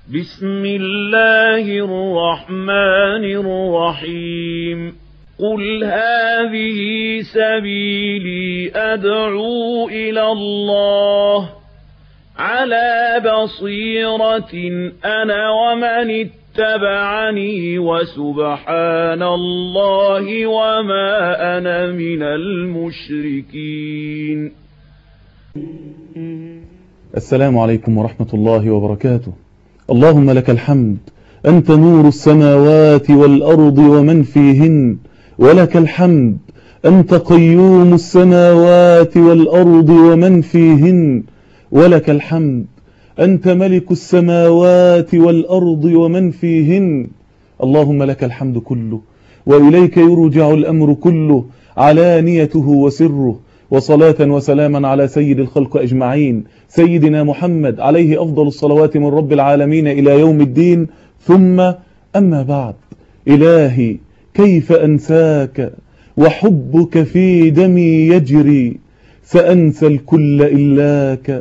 بسم الله الرحمن الرحيم قل هذه سبيلي أدعو إلى الله على بصيرة أنا ومن اتبعني وسبحان الله وما أنا من المشركين السلام عليكم ورحمة الله وبركاته اللهم لك الحمد أنت نور السماوات والأرض ومن فيهن ولك الحمد أنت قيوم السماوات والأرض ومن فيهن ولك الحمد أنت ملك السماوات والأرض ومن فيهن اللهم لك الحمد كله وإليك يرجع الأمر كله علانيته وسره وصلاة وسلاما على سيد الخلق أجمعين سيدنا محمد عليه أفضل الصلوات من رب العالمين إلى يوم الدين ثم أما بعد إلهي كيف أنساك وحبك في دمي يجري فأنسى الكل إلاك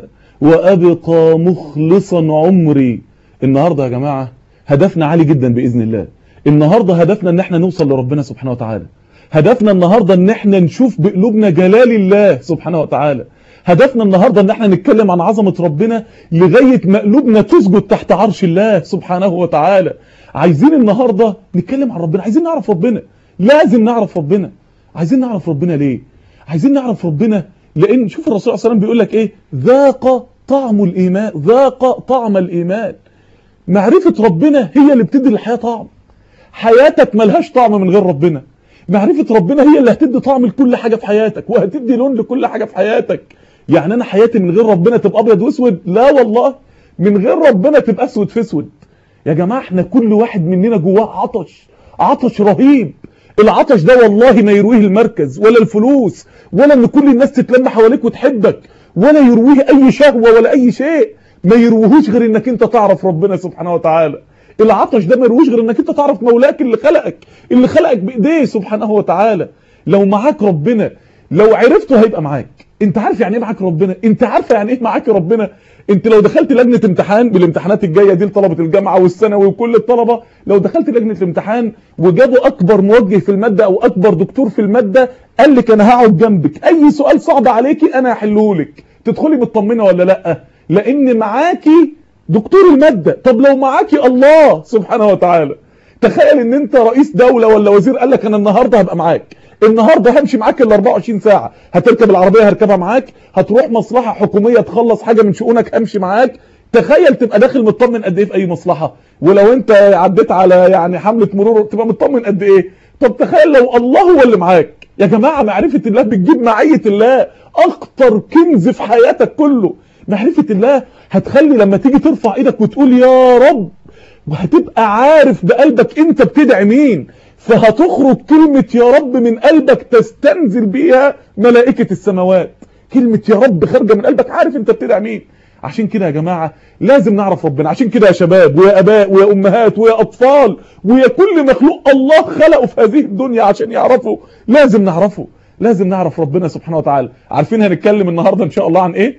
وأبقى مخلصا عمري النهاردة يا جماعة هدفنا عالي جدا بإذن الله النهاردة هدفنا ان احنا نوصل لربنا سبحانه وتعالى هدفنا النهاردة ان احنا نشوف بقلوبنا جلال الله سبحانه وتعالى هدفنا النهاردة ان احنا نتكلم عن عظمة ربنا لغاية ما قلوبنا تسجد تحت عرش الله سبحانه وتعالى عايزين النهاردة نتكلم عن ربنا عايزين نعرف ربنا لازم نعرف ربنا عايزين نعرف ربنا ليه عايزين نعرف ربنا لان شوف الرسول صلى الله عليه وسلم بيقول لك ايه ذاق طعم الايمان ذاق طعم الايمان معرفة ربنا هي اللي بتدي للحياة طعم حياتك ملهاش طعم من غير ربنا معرفة ربنا هي اللي هتدي طعم لكل حاجة في حياتك وهتدي لون لكل حاجة في حياتك يعني انا حياتي من غير ربنا تبقى ابيض واسود لا والله من غير ربنا تبقى اسود في اسود يا جماعة احنا كل واحد مننا جواه عطش عطش رهيب العطش ده والله ما يرويه المركز ولا الفلوس ولا ان كل الناس تتلم حواليك وتحبك ولا يرويه اي شهوة ولا اي شيء ما يروهوش غير انك انت تعرف ربنا سبحانه وتعالى العطش ده ما يروش غير انك انت تعرف مولاك اللي خلقك اللي خلقك بايديه سبحانه وتعالى لو معاك ربنا لو عرفته هيبقى معاك انت عارف يعني ايه معاك ربنا انت عارفه يعني ايه معاك ربنا انت لو دخلت لجنه امتحان بالامتحانات الجايه دي لطلبه الجامعه والثانوي وكل الطلبه لو دخلت لجنه الامتحان وجابوا اكبر موجه في الماده او اكبر دكتور في الماده قال لك انا هقعد جنبك اي سؤال صعب عليكي انا هحله لك تدخلي مطمنه ولا لا لان معاكي دكتور المادة طب لو معاكي الله سبحانه وتعالى تخيل ان انت رئيس دولة ولا وزير قال لك انا النهاردة هبقى معاك النهاردة همشي معاك ال 24 ساعة هتركب العربية هركبها معاك هتروح مصلحة حكومية تخلص حاجة من شؤونك همشي معاك تخيل تبقى داخل مطمن قد ايه في اي مصلحة ولو انت عديت على يعني حملة مرور تبقى مطمن قد ايه طب تخيل لو الله هو اللي معاك يا جماعة معرفة الله بتجيب معية الله اكتر كنز في حياتك كله معرفة الله هتخلي لما تيجي ترفع ايدك وتقول يا رب وهتبقى عارف بقلبك انت بتدعي مين فهتخرج كلمة يا رب من قلبك تستنزل بيها ملائكة السماوات كلمة يا رب خارجة من قلبك عارف انت بتدعي مين عشان كده يا جماعة لازم نعرف ربنا عشان كده يا شباب ويا اباء ويا امهات ويا اطفال ويا كل مخلوق الله خلقه في هذه الدنيا عشان يعرفه لازم نعرفه لازم نعرف ربنا سبحانه وتعالى عارفين هنتكلم النهاردة ان شاء الله عن ايه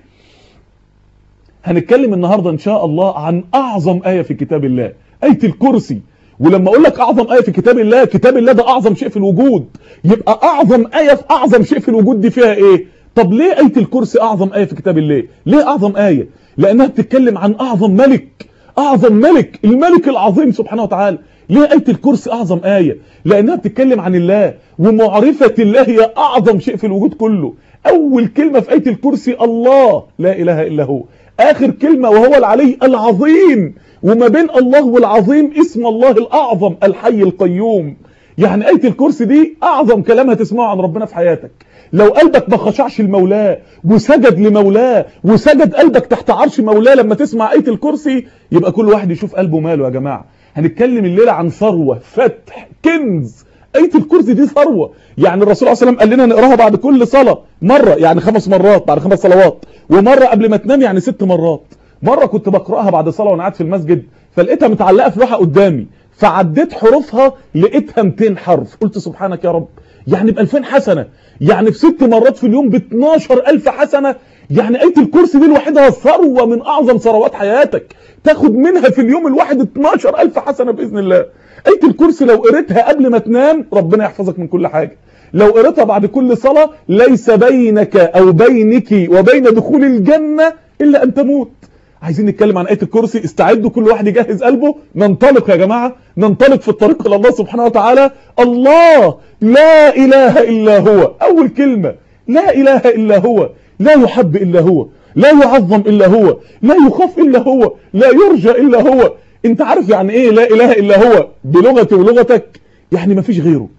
هنتكلم النهاردة ان شاء الله عن اعظم آية في كتاب الله آية الكرسي ولما اقول لك اعظم آية في كتاب الله كتاب الله ده اعظم شيء في الوجود يبقى اعظم آية في اعظم شيء في الوجود دي فيها ايه طب ليه آية الكرسي اعظم آية في كتاب الله ليه اعظم آية لانها بتتكلم عن اعظم ملك اعظم ملك الملك العظيم سبحانه وتعالى ليه آية الكرسي اعظم آية لانها بتتكلم عن الله ومعرفة الله هي اعظم شيء في الوجود كله اول كلمة في آية الكرسي الله لا اله الا هو اخر كلمة وهو العلي العظيم وما بين الله والعظيم اسم الله الاعظم الحي القيوم يعني آية الكرسي دي اعظم كلام هتسمعه عن ربنا في حياتك لو قلبك ما خشعش لمولاه وسجد لمولاه وسجد قلبك تحت عرش مولاه لما تسمع آية الكرسي يبقى كل واحد يشوف قلبه ماله يا جماعة هنتكلم الليلة عن ثروة فتح كنز آية الكرسي دي ثروة يعني الرسول صلى الله عليه وسلم قال لنا نقراها بعد كل صلاة مرة يعني خمس مرات بعد خمس صلوات ومرة قبل ما تنام يعني ست مرات مرة كنت بقرأها بعد صلاة وانا قاعد في المسجد فلقيتها متعلقة في لوحة قدامي فعديت حروفها لقيتها 200 حرف قلت سبحانك يا رب يعني ب 2000 حسنة يعني في ست مرات في اليوم ب 12000 حسنة يعني آية الكرسي دي لوحدها ثروة من أعظم ثروات حياتك تاخد منها في اليوم الواحد 12 ألف حسنة بإذن الله آية الكرسي لو قريتها قبل ما تنام ربنا يحفظك من كل حاجة لو قريتها بعد كل صلاة ليس بينك أو بينك وبين دخول الجنة إلا أن تموت عايزين نتكلم عن آية الكرسي استعدوا كل واحد يجهز قلبه ننطلق يا جماعة ننطلق في الطريق إلى الله سبحانه وتعالى الله لا إله إلا هو أول كلمة لا إله إلا هو لا يحب إلا هو لا يعظم إلا هو لا يخاف إلا هو لا يرجى إلا هو انت عارف يعني ايه لا إله إلا هو بلغتي ولغتك يعني ما فيش غيره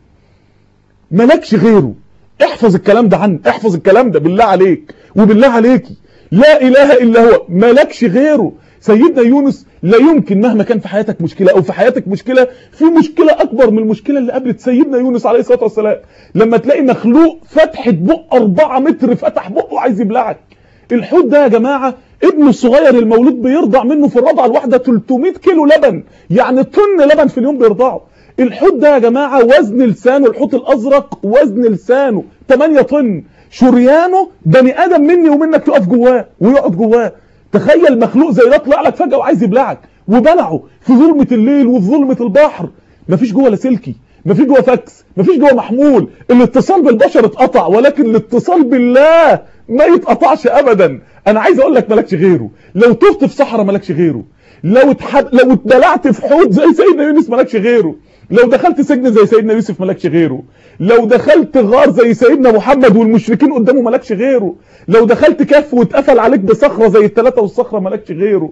ملكش غيره احفظ الكلام ده عنه احفظ الكلام ده بالله عليك وبالله عليكي لا إله إلا هو ملكش غيره سيدنا يونس لا يمكن مهما كان في حياتك مشكلة أو في حياتك مشكلة في مشكلة أكبر من المشكلة اللي قابلت سيدنا يونس عليه الصلاة والسلام لما تلاقي مخلوق فتحة بق 4 متر فتح بقه وعايز يبلعك الحوت ده يا جماعة ابنه الصغير المولود بيرضع منه في الرضعة الواحدة 300 كيلو لبن يعني طن لبن في اليوم بيرضعه الحوت ده يا جماعة وزن لسانه الحوت الأزرق وزن لسانه 8 طن شريانه بني آدم مني ومنك يقف جواه ويقعد جواه تخيل مخلوق زي ده طلع لك فجأة وعايز يبلعك وبلعه في ظلمة الليل وفي ظلمة البحر مفيش جوه لاسلكي مفيش جوه فاكس مفيش جوه محمول الاتصال بالبشر اتقطع ولكن الاتصال بالله ما يتقطعش ابدا انا عايز اقول لك مالكش غيره لو تهت في صحراء مالكش غيره لو اتحد... لو اتبلعت في حوت زي سيدنا يونس مالكش غيره لو دخلت سجن زي سيدنا يوسف مالكش غيره لو دخلت غار زي سيدنا محمد والمشركين قدامه مالكش غيره لو دخلت كهف واتقفل عليك بصخرة زي الثلاثة والصخرة مالكش غيره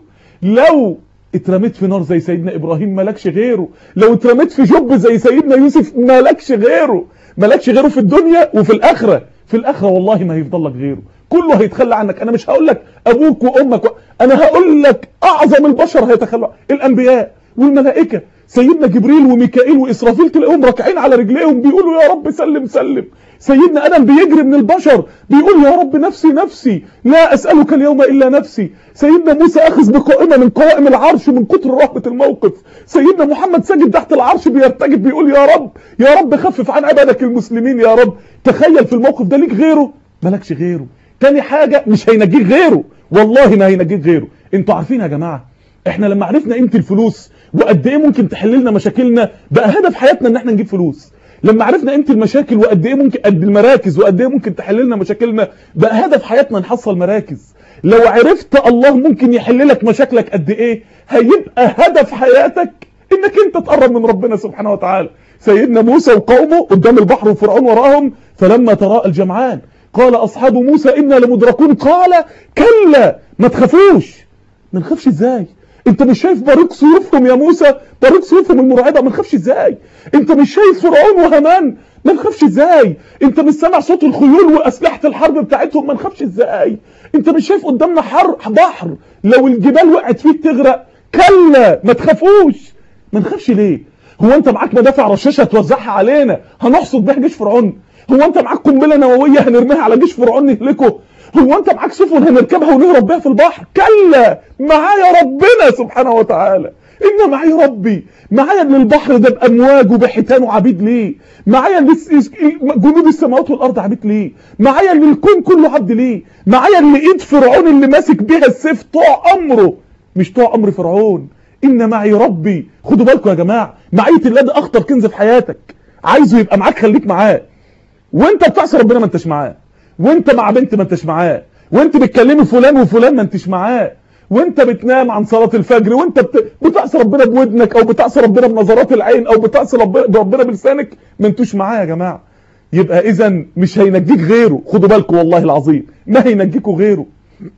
لو اترميت في نار زي سيدنا ابراهيم مالكش غيره لو اترميت في جب زي سيدنا يوسف مالكش غيره مالكش غيره في الدنيا وفي الاخرة في الاخرة والله ما هيفضل لك غيره كله هيتخلى عنك انا مش هقول لك ابوك وامك و... انا هقول لك اعظم البشر هيتخلى الانبياء والملائكة سيدنا جبريل وميكائيل وإسرافيل تلاقيهم راكعين على رجليهم بيقولوا يا رب سلم سلم سيدنا آدم بيجري من البشر بيقول يا رب نفسي نفسي لا أسألك اليوم إلا نفسي سيدنا موسى أخذ بقائمة من قوائم العرش من كتر رهبة الموقف سيدنا محمد ساجد تحت العرش بيرتجف بيقول يا رب يا رب خفف عن عبادك المسلمين يا رب تخيل في الموقف ده ليك غيره مالكش غيره تاني حاجة مش هينجيك غيره والله ما هينجيك غيره انتوا عارفين يا جماعة احنا لما عرفنا قيمه الفلوس وقد ايه ممكن تحل لنا مشاكلنا بقى هدف حياتنا ان احنا نجيب فلوس لما عرفنا قيمه المشاكل وقد ايه ممكن قد المراكز وقد ايه ممكن تحل لنا مشاكلنا بقى هدف حياتنا نحصل مراكز لو عرفت الله ممكن يحل لك مشاكلك قد ايه هيبقى هدف حياتك انك انت تقرب من ربنا سبحانه وتعالى سيدنا موسى وقومه قدام البحر وفرعون وراهم فلما تراءى الجمعان قال اصحاب موسى انا لمدركون قال كلا ما تخافوش ما نخافش ازاي انت مش شايف بريق سيوفهم يا موسى بريق سيوفهم المرعبه ما نخافش ازاي انت مش شايف فرعون وهامان ما نخافش ازاي انت مش سامع صوت الخيول واسلحه الحرب بتاعتهم ما نخافش ازاي انت مش شايف قدامنا حر بحر لو الجبال وقعت فيه تغرق كلا ما تخافوش ما نخافش ليه هو انت معاك مدافع رشاشه توزعها علينا هنحصد بيها جيش فرعون هو انت معاك قنبله نوويه هنرميها على جيش فرعون نهلكه هو انت معاك سفن هنركبها ونهرب بيها في البحر كلا معايا ربنا سبحانه وتعالى ان معي ربي معايا اللي البحر ده بامواج وبحيتان وعبيد ليه معايا اللي جنود السماوات والارض عبيد ليه معايا اللي الكون كله عبد ليه معايا اللي ايد فرعون اللي ماسك بيها السيف طوع امره مش طوع امر فرعون ان معي ربي خدوا بالكم يا جماعه معيه الله ده اخطر كنز في حياتك عايزه يبقى معاك خليك معاه وانت بتعصي ربنا ما انتش معاه وانت مع بنت ما انتش معاه وانت بتكلمي فلان وفلان ما انتش معاه وانت بتنام عن صلاة الفجر وانت بت... بتعصي ربنا بودنك او بتعصي ربنا بنظرات العين او بتعصي ربنا, ربنا بلسانك ما انتوش معاه يا جماعة يبقى اذا مش هينجيك غيره خدوا بالكم والله العظيم ما هينجيكوا غيره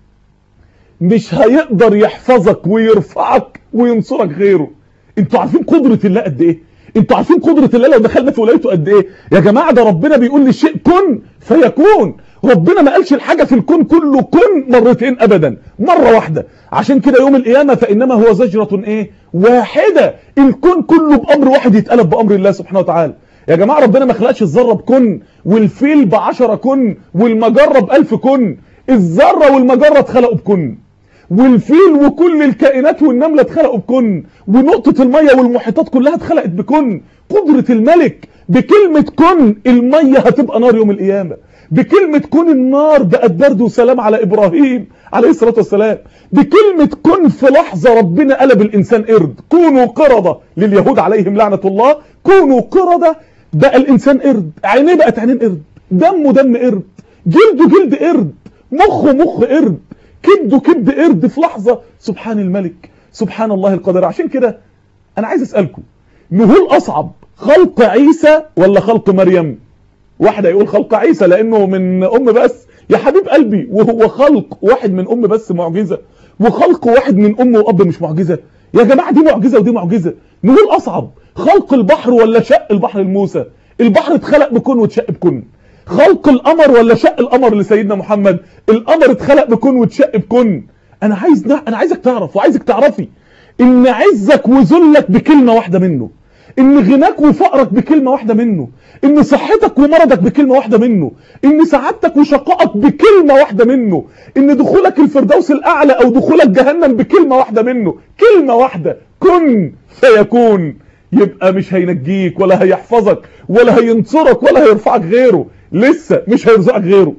مش هيقدر يحفظك ويرفعك وينصرك غيره انتوا عارفين قدرة الله قد ايه انتوا عارفين قدرة الله لو دخلنا في ولايته قد ايه يا جماعة ده ربنا بيقول للشيء كن فيكون ربنا ما قالش الحاجة في الكون كله كن مرتين ابدا مرة واحدة عشان كده يوم القيامة فانما هو زجرة ايه واحدة الكون كله بامر واحد يتقلب بامر الله سبحانه وتعالى يا جماعة ربنا ما خلقش الذرة بكن والفيل بعشرة كن والمجرة بألف كن الذرة والمجرة اتخلقوا بكن والفيل وكل الكائنات والنملة اتخلقوا بكن ونقطة المية والمحيطات كلها اتخلقت بكن قدرة الملك بكلمة كن المية هتبقى نار يوم القيامة بكلمة كن النار بقت برد وسلام على إبراهيم عليه الصلاة والسلام بكلمة كن في لحظة ربنا قلب الإنسان قرد كونوا قردة لليهود عليهم لعنة الله كونوا قردة بقى الإنسان قرد عينيه بقت عينين قرد دمه دم قرد جلده جلد قرد مخه مخ قرد كبده كبد قرد في لحظة سبحان الملك سبحان الله القادر عشان كده أنا عايز أسألكم نهول أصعب خلق عيسى ولا خلق مريم واحد هيقول خلق عيسى لانه من ام بس يا حبيب قلبي وهو خلق واحد من ام بس معجزه وخلق واحد من ام واب مش معجزه يا جماعه دي معجزه ودي معجزه نقول اصعب خلق البحر ولا شق البحر لموسى البحر اتخلق بكون واتشق بكون خلق القمر ولا شق القمر لسيدنا محمد القمر اتخلق بكون واتشق بكون انا عايز انا عايزك تعرف وعايزك تعرفي ان عزك وذلك بكلمه واحده منه ان غناك وفقرك بكلمة واحدة منه ان صحتك ومرضك بكلمة واحدة منه ان سعادتك وشقائك بكلمة واحدة منه ان دخولك الفردوس الاعلى او دخولك جهنم بكلمة واحدة منه كلمة واحدة كن فيكون يبقى مش هينجيك ولا هيحفظك ولا هينصرك ولا هيرفعك غيره لسه مش هيرزقك غيره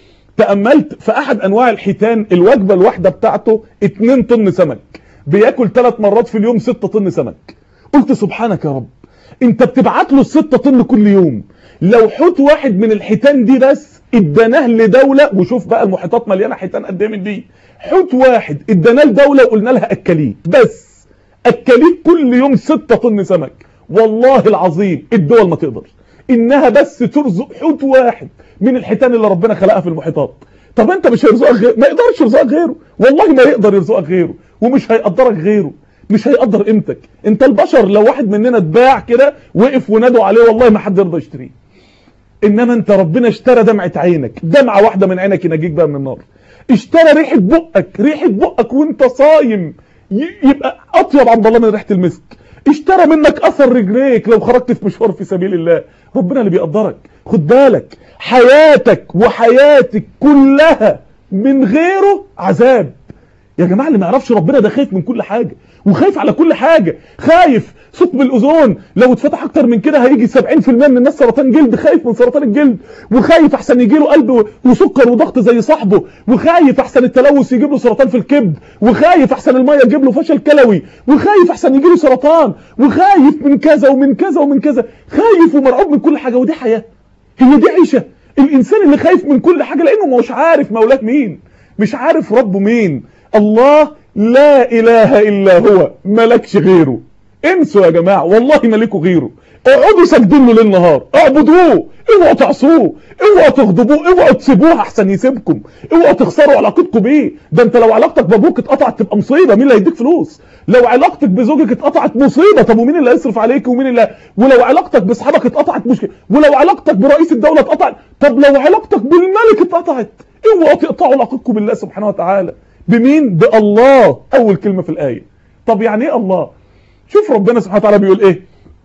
تأملت في احد انواع الحيتان الوجبة الواحدة بتاعته 2 طن سمك بياكل 3 مرات في اليوم 6 طن سمك قلت سبحانك يا رب انت بتبعت له الستة طن كل يوم لو حوت واحد من الحيتان دي بس اداناه لدولة وشوف بقى المحيطات مليانة حيتان قد ايه من دي حوت واحد اداناه لدولة وقلنا لها اكليه بس اكليه كل يوم ستة طن سمك والله العظيم الدول ما تقدر انها بس ترزق حوت واحد من الحيتان اللي ربنا خلقها في المحيطات طب انت مش هيرزقك غير ما يقدرش يرزقك غيره والله ما يقدر يرزقك غيره ومش هيقدرك غيره مش هيقدر قيمتك انت البشر لو واحد مننا اتباع كده وقف ونادوا عليه والله ما حد يرضى يشتريه انما انت ربنا اشترى دمعة عينك دمعة واحدة من عينك ينجيك بقى من النار اشترى ريحة بقك ريحة بقك وانت صايم يبقى اطيب عند الله من ريحة المسك اشترى منك اثر رجليك لو خرجت في مشوار في سبيل الله ربنا اللي بيقدرك خد بالك حياتك وحياتك كلها من غيره عذاب يا جماعة اللي ما يعرفش ربنا ده خايف من كل حاجة وخايف على كل حاجة خايف ثقب الاوزون لو اتفتح اكتر من كده هيجي 70% من الناس سرطان جلد خايف من سرطان الجلد وخايف احسن يجي له قلب وسكر وضغط زي صاحبه وخايف احسن التلوث يجيب له سرطان في الكبد وخايف احسن الميه تجيب له فشل كلوي وخايف احسن يجي له سرطان وخايف من كذا ومن كذا ومن كذا خايف ومرعوب من كل حاجة ودي حياة هي دي عيشة الانسان اللي خايف من كل حاجة لانه مش عارف مولاه مين مش عارف ربه مين الله لا اله الا هو ملكش غيره انسوا يا جماعة والله ملكوا غيره اقعدوا ساجدين له ليل نهار اعبدوه اوعوا تعصوه اوعوا تغضبوه اوعوا تسيبوه احسن يسيبكم اوعوا تخسروا علاقتكم بيه ده انت لو علاقتك بابوك اتقطعت تبقى مصيبه مين اللي هيديك فلوس لو علاقتك بزوجك اتقطعت مصيبه طب ومين اللي هيصرف عليك ومين اللي ولو علاقتك باصحابك اتقطعت مشكله ولو علاقتك برئيس الدوله اتقطعت طب لو علاقتك بالملك اتقطعت اوعوا تقطعوا علاقتكم بالله سبحانه وتعالى بمين بالله اول كلمه في الايه طب يعني ايه الله شوف ربنا سبحانه وتعالى بيقول ايه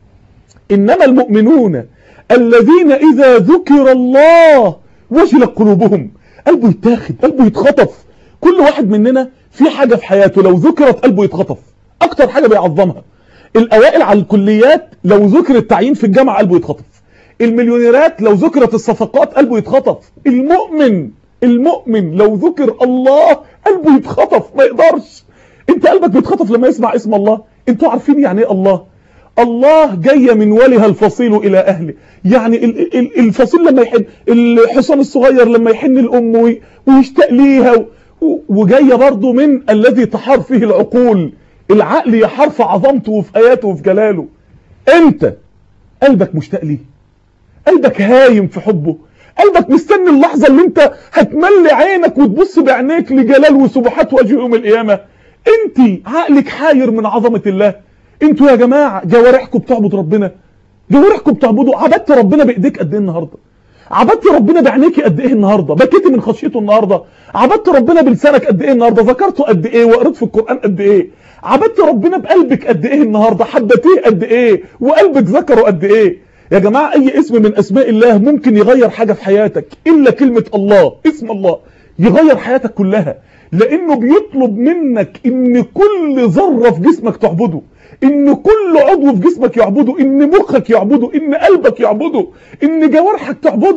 انما المؤمنون الذين اذا ذكر الله وجلت قلوبهم قلبه يتاخد قلبه يتخطف كل واحد مننا في حاجة في حياته لو ذكرت قلبه يتخطف اكتر حاجة بيعظمها الاوائل على الكليات لو ذكر التعيين في الجامعة قلبه يتخطف المليونيرات لو ذكرت الصفقات قلبه يتخطف المؤمن المؤمن لو ذكر الله قلبه يتخطف ما يقدرش انت قلبك بيتخطف لما يسمع اسم الله انتوا عارفين يعني ايه الله الله جاي من ولها الفصيل الى اهله يعني الفصيل لما يحن الحصان الصغير لما يحن الام ويشتاق ليها وجايه برضه من الذي تحار فيه العقول العقل يحار في عظمته وفي اياته وفي جلاله انت قلبك مشتاق ليه قلبك هايم في حبه قلبك مستني اللحظة اللي انت هتملي عينك وتبص بعينيك لجلال وسبحات وجه يوم القيامة انت عقلك حاير من عظمة الله انتوا يا جماعة جوارحكم بتعبد ربنا جوارحكم بتعبدوا عبدت ربنا بايديك قد ايه النهاردة عبدت ربنا بعينيكي قد ايه النهاردة بكيتي من خشيته النهاردة عبدت ربنا بلسانك قد ايه النهاردة ذكرته قد ايه وقريت في القرآن قد ايه عبدت ربنا بقلبك قد ايه النهاردة حبتيه قد ايه وقلبك ذكره قد ايه يا جماعة اي اسم من اسماء الله ممكن يغير حاجة في حياتك الا كلمة الله اسم الله يغير حياتك كلها لانه بيطلب منك ان كل ذرة في جسمك تعبده ان كل عضو في جسمك يعبده ان مخك يعبده ان قلبك يعبده ان جوارحك تعبده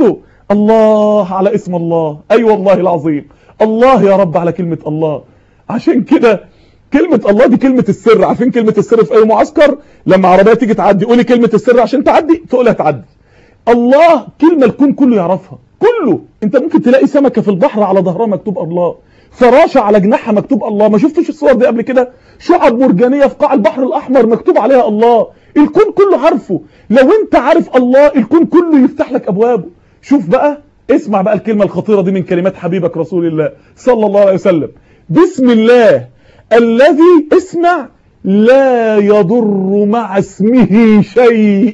الله على اسم الله اي أيوة والله العظيم الله يا رب على كلمة الله عشان كده كلمة الله دي كلمة السر عارفين كلمة السر في اي معسكر لما عربية تيجي تعدي قولي كلمة السر عشان تعدي تقولها تعدي الله كلمة الكون كله يعرفها كله انت ممكن تلاقي سمكة في البحر على ظهرها مكتوب الله فراشة على جناحها مكتوب الله ما شفتش الصور دي قبل كده شعب مرجانية في قاع البحر الاحمر مكتوب عليها الله الكون كله عارفه لو انت عارف الله الكون كله يفتح لك ابوابه شوف بقى اسمع بقى الكلمة الخطيرة دي من كلمات حبيبك رسول الله صلى الله عليه وسلم بسم الله الذي اسمع لا يضر مع اسمه شيء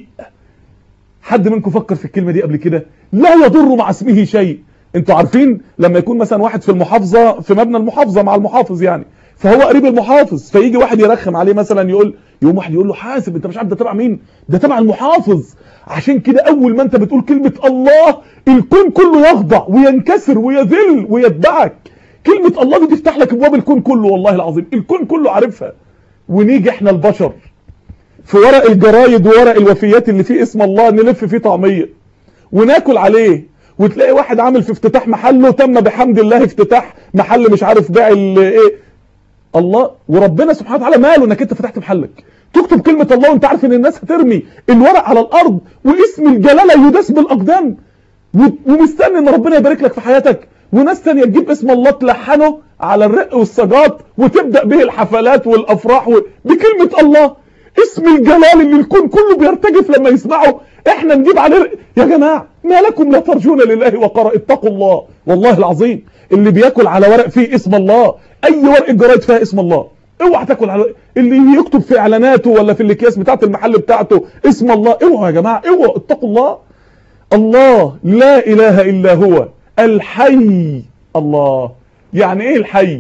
حد منكم فكر في الكلمة دي قبل كده لا يضر مع اسمه شيء انتوا عارفين لما يكون مثلا واحد في المحافظة في مبنى المحافظة مع المحافظ يعني فهو قريب المحافظ فيجي واحد يرخم عليه مثلا يقول يقوم واحد يقول له حاسب انت مش عارف ده تبع مين ده تبع المحافظ عشان كده اول ما انت بتقول كلمة الله الكون كله يخضع وينكسر ويذل ويتبعك كلمة الله دي تفتح لك ابواب الكون كله والله العظيم الكون كله عارفها ونيجي احنا البشر في ورق الجرايد وورق الوفيات اللي فيه اسم الله نلف فيه طعمية وناكل عليه وتلاقي واحد عامل في افتتاح محله تم بحمد الله افتتاح محل مش عارف بيع ايه الله وربنا سبحانه وتعالى ماله انك انت فتحت محلك تكتب كلمة الله وانت عارف ان الناس هترمي الورق على الارض واسم الجلالة يداس بالاقدام ومستني ان ربنا يبارك لك في حياتك وناس تانية تجيب اسم الله تلحنه على الرق والسجات وتبدأ به الحفلات والافراح و... بكلمة الله اسم الجلال اللي الكون كله بيرتجف لما يسمعه احنا نجيب عليه يا جماعة ما لكم لا ترجون لله وقرا اتقوا الله والله العظيم اللي بياكل على ورق فيه اسم الله اي ورق جرايد فيها اسم الله اوعى تاكل على اللي يكتب في اعلاناته ولا في الاكياس بتاعه المحل بتاعته اسم الله اوعى يا جماعه اوعى اتقوا الله الله لا اله الا هو الحي الله يعني ايه الحي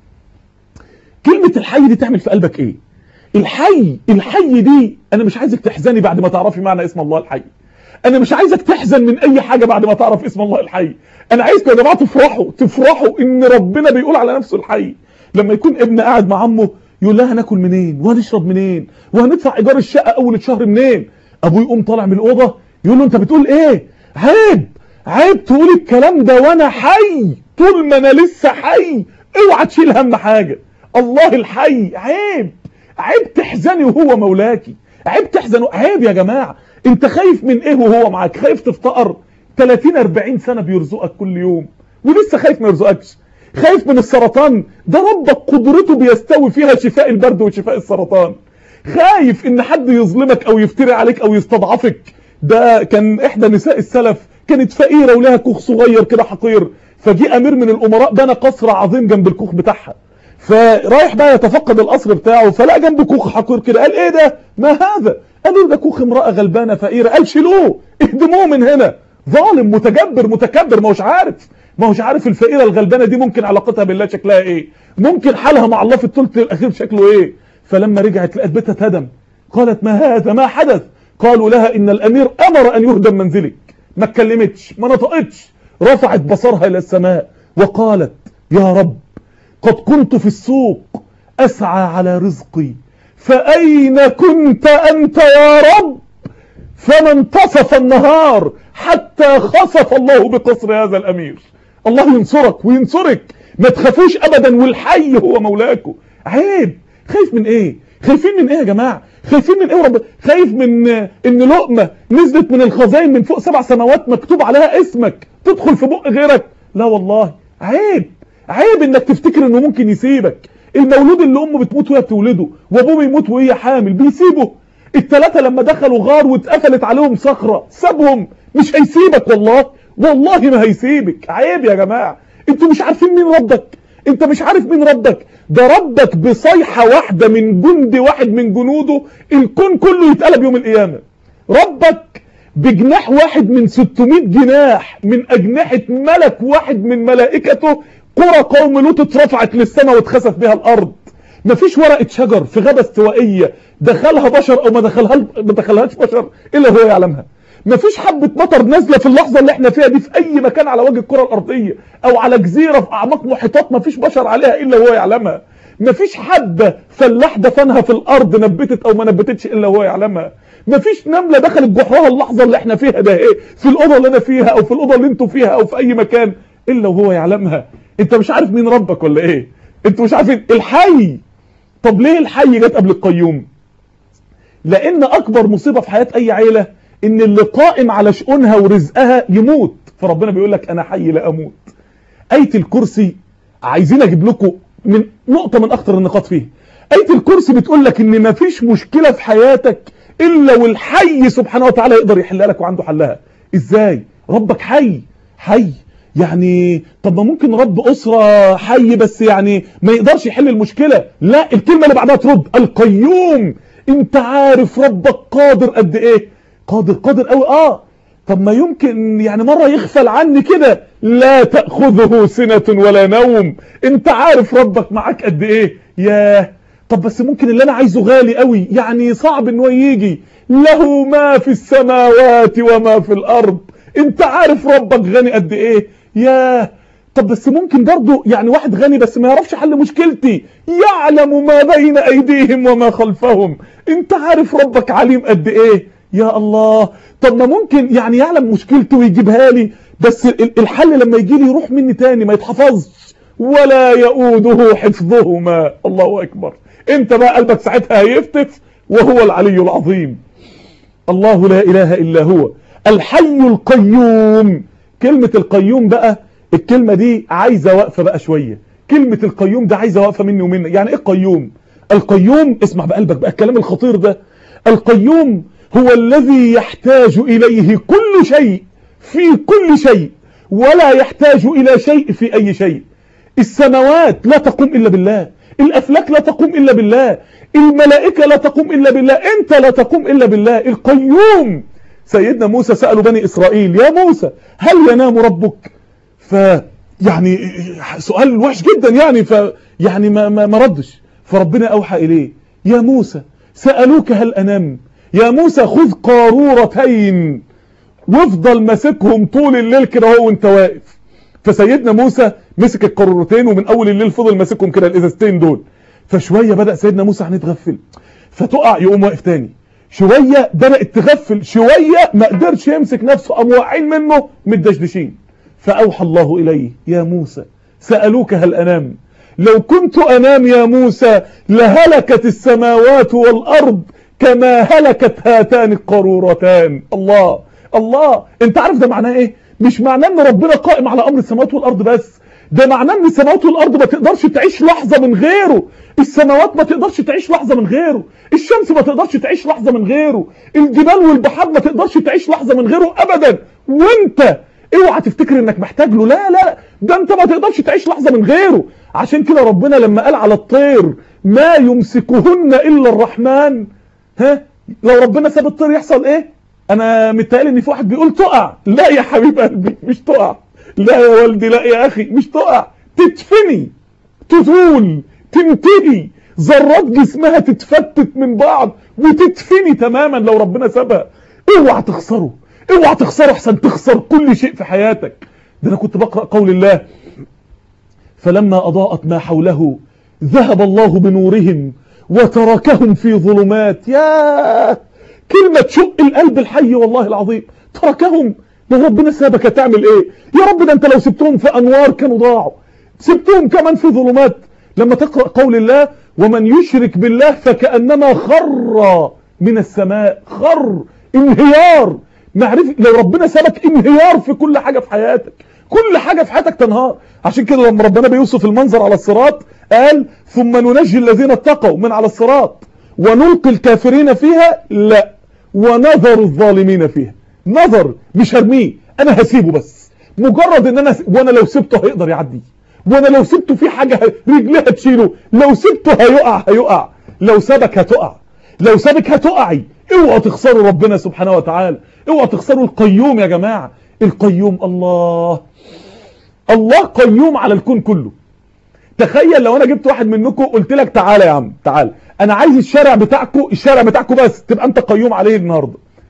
كلمة الحي دي تعمل في قلبك ايه الحي الحي دي انا مش عايزك تحزني بعد ما تعرفي معنى اسم الله الحي انا مش عايزك تحزن من اي حاجة بعد ما تعرف اسم الله الحي انا عايزكم يا جماعة تفرحوا تفرحوا ان ربنا بيقول على نفسه الحي لما يكون ابن قاعد مع عمه يقول لها هناكل منين وهنشرب منين وهندفع ايجار الشقة اول الشهر منين ابوه يقوم طالع من الاوضه يقول له انت بتقول ايه عيب عيب تقول الكلام ده وانا حي طول ما انا لسه حي اوعى تشيل هم حاجة الله الحي عيب عيب تحزني وهو مولاكي عيب تحزن عيب يا جماعة انت خايف من ايه وهو معاك خايف تفتقر 30 40 سنة بيرزقك كل يوم ولسه خايف ما يرزقكش خايف من السرطان ده ربك قدرته بيستوي فيها شفاء البرد وشفاء السرطان خايف ان حد يظلمك او يفتري عليك او يستضعفك ده كان احدى نساء السلف كانت فقيرة ولها كوخ صغير كده حقير فجي امير من الامراء بنى قصر عظيم جنب الكوخ بتاعها فرايح بقى يتفقد القصر بتاعه فلقى جنب كوخ حقير كده قال ايه ده ما هذا قالوا ده كوخ امرأة غلبانة فقيرة قال شيلوه اهدموه من هنا ظالم متجبر متكبر ما هوش عارف ما هوش عارف الفقيرة الغلبانة دي ممكن علاقتها بالله شكلها ايه ممكن حالها مع الله في الثلث الاخير شكله ايه فلما رجعت لقت بيتها اتهدم قالت ما هذا ما حدث قالوا لها ان الامير امر ان يهدم منزلك ما اتكلمتش ما نطقتش رفعت بصرها الى السماء وقالت يا رب قد كنت في السوق اسعى على رزقي فاين كنت انت يا رب فما انتصف النهار حتى خسف الله بقصر هذا الامير الله ينصرك وينصرك ما تخافوش ابدا والحي هو مولاكم عيب خايف من ايه خايفين من ايه يا جماعه خايفين من ايه رب خايف من ان لقمه نزلت من الخزائن من فوق سبع سماوات مكتوب عليها اسمك تدخل في بق غيرك لا والله عيب عيب انك تفتكر انه ممكن يسيبك المولود اللي امه بتموت وهي بتولده وابوه بيموت وهي حامل بيسيبه الثلاثه لما دخلوا غار واتقفلت عليهم صخره سابهم مش هيسيبك والله والله ما هيسيبك عيب يا جماعه انتوا مش عارفين مين ربك انت مش عارف مين ربك ده ربك بصيحة واحدة من جند واحد من جنوده الكون كله يتقلب يوم القيامة ربك بجناح واحد من 600 جناح من أجنحة ملك واحد من ملائكته قرى قوم لوط اترفعت للسماء واتخسف بها الأرض مفيش ورقة شجر في غابة استوائية دخلها بشر أو ما دخلها ما دخلهاش بشر إلا هو يعلمها مفيش حبة مطر نازلة في اللحظة اللي احنا فيها دي في اي مكان على وجه الكرة الارضية او على جزيرة في اعماق محيطات مفيش بشر عليها الا هو يعلمها مفيش حبة فلاح دفنها في الارض نبتت او ما نبتتش الا هو يعلمها مفيش نملة دخلت جحرها اللحظة اللي احنا فيها ده ايه في الاوضة اللي انا فيها او في الاوضة اللي انتوا فيها او في اي مكان الا وهو يعلمها انت مش عارف مين ربك ولا ايه انتوا مش عارفين الحي طب ليه الحي جت قبل القيوم لان اكبر مصيبة في حياة اي عيلة ان اللي قائم على شؤونها ورزقها يموت فربنا بيقول لك انا حي لا اموت آية الكرسي عايزين اجيب لكم من نقطة من اخطر النقاط فيه آية الكرسي بتقول لك ان مفيش مشكلة في حياتك الا والحي سبحانه وتعالى يقدر يحلها لك وعنده حلها ازاي ربك حي حي يعني طب ما ممكن رب اسرة حي بس يعني ما يقدرش يحل المشكلة لا الكلمة اللي بعدها ترد القيوم انت عارف ربك قادر قد ايه قادر قادر قوي اه طب ما يمكن يعني مرة يغفل عني كده لا تأخذه سنة ولا نوم انت عارف ربك معاك قد ايه ياه طب بس ممكن اللي انا عايزه غالي قوي يعني صعب انه يجي له ما في السماوات وما في الارض انت عارف ربك غني قد ايه ياه طب بس ممكن برضه يعني واحد غني بس ما يعرفش حل مشكلتي يعلم ما بين ايديهم وما خلفهم انت عارف ربك عليم قد ايه يا الله طب ما ممكن يعني يعلم مشكلته ويجيبها لي بس الحل لما يجي لي يروح مني تاني ما يتحفظش ولا يؤوده حفظهما الله اكبر انت بقى قلبك ساعتها هيفتف وهو العلي العظيم الله لا اله الا هو الحي القيوم كلمة القيوم بقى الكلمة دي عايزة وقفة بقى شوية كلمة القيوم ده عايزة وقفة مني ومنك يعني ايه قيوم القيوم اسمع بقلبك بقى الكلام الخطير ده القيوم هو الذي يحتاج إليه كل شيء في كل شيء ولا يحتاج إلى شيء في أي شيء السماوات لا تقوم إلا بالله الأفلاك لا تقوم إلا بالله الملائكة لا تقوم إلا بالله أنت لا تقوم إلا بالله القيوم سيدنا موسى سألوا بني إسرائيل يا موسى هل ينام ربك ف يعني سؤال وحش جدا يعني ف يعني ما, ما, ما ردش فربنا أوحى إليه يا موسى سألوك هل أنام يا موسى خذ قارورتين وافضل ماسكهم طول الليل كده هو وانت واقف فسيدنا موسى مسك القارورتين ومن اول الليل فضل ماسكهم كده الازازتين دول فشويه بدا سيدنا موسى هنتغفل فتقع يقوم واقف تاني شويه بدات تغفل شويه ما قدرش يمسك نفسه قام واقعين منه متدشدشين فاوحى الله اليه يا موسى سالوك هل انام لو كنت انام يا موسى لهلكت السماوات والارض كما هلكت هاتان القارورتان الله الله انت عارف ده معناه ايه مش معناه ان ربنا قائم على امر السماوات والارض بس ده معناه ان السماوات والارض ما تقدرش تعيش لحظه من غيره السماوات ما تقدرش تعيش لحظه من غيره الشمس ما تقدرش تعيش لحظه من غيره الجبال والبحار ما تقدرش تعيش لحظه من غيره ابدا وانت اوعى تفتكر انك محتاج له لا لا ده انت ما تقدرش تعيش لحظه من غيره عشان كده ربنا لما قال على الطير ما يمسكهن الا الرحمن ها لو ربنا ساب الطير يحصل ايه انا متهيألي ان في واحد بيقول تقع لا يا حبيب قلبي مش تقع لا يا والدي لا يا اخي مش تقع تدفني تزول تنتهي ذرات جسمها تتفتت من بعض وتدفني تماما لو ربنا سابها اوعى تخسره اوعى تخسره احسن تخسر كل شيء في حياتك ده انا كنت بقرأ قول الله فلما اضاءت ما حوله ذهب الله بنورهم وتركهم في ظلمات يا كلمة شق القلب الحي والله العظيم تركهم لو ربنا سابك هتعمل ايه يا رب ده انت لو سبتهم في انوار كانوا ضاعوا سبتهم كمان في ظلمات لما تقرأ قول الله ومن يشرك بالله فكأنما خر من السماء خر انهيار معرف لو ربنا سابك انهيار في كل حاجة في حياتك كل حاجة في حياتك تنهار عشان كده لما ربنا بيوصف المنظر على الصراط قال ثم ننجي الذين اتقوا من على الصراط ونلقي الكافرين فيها لا ونظر الظالمين فيها نظر مش هرميه انا هسيبه بس مجرد ان انا س... وانا لو سبته هيقدر يعدي وانا لو سبته في حاجة رجلها تشيله لو سبته هيقع هيقع لو سابك هتقع لو سابك هتقعي اوعوا تخسروا ربنا سبحانه وتعالى اوعوا تخسروا القيوم يا جماعة القيوم الله الله قيوم على الكون كله تخيل لو انا جبت واحد منكم قلت لك تعالى يا عم تعالى انا عايز الشارع بتاعكم الشارع بتاعكم بس تبقى انت قيوم عليه النهارده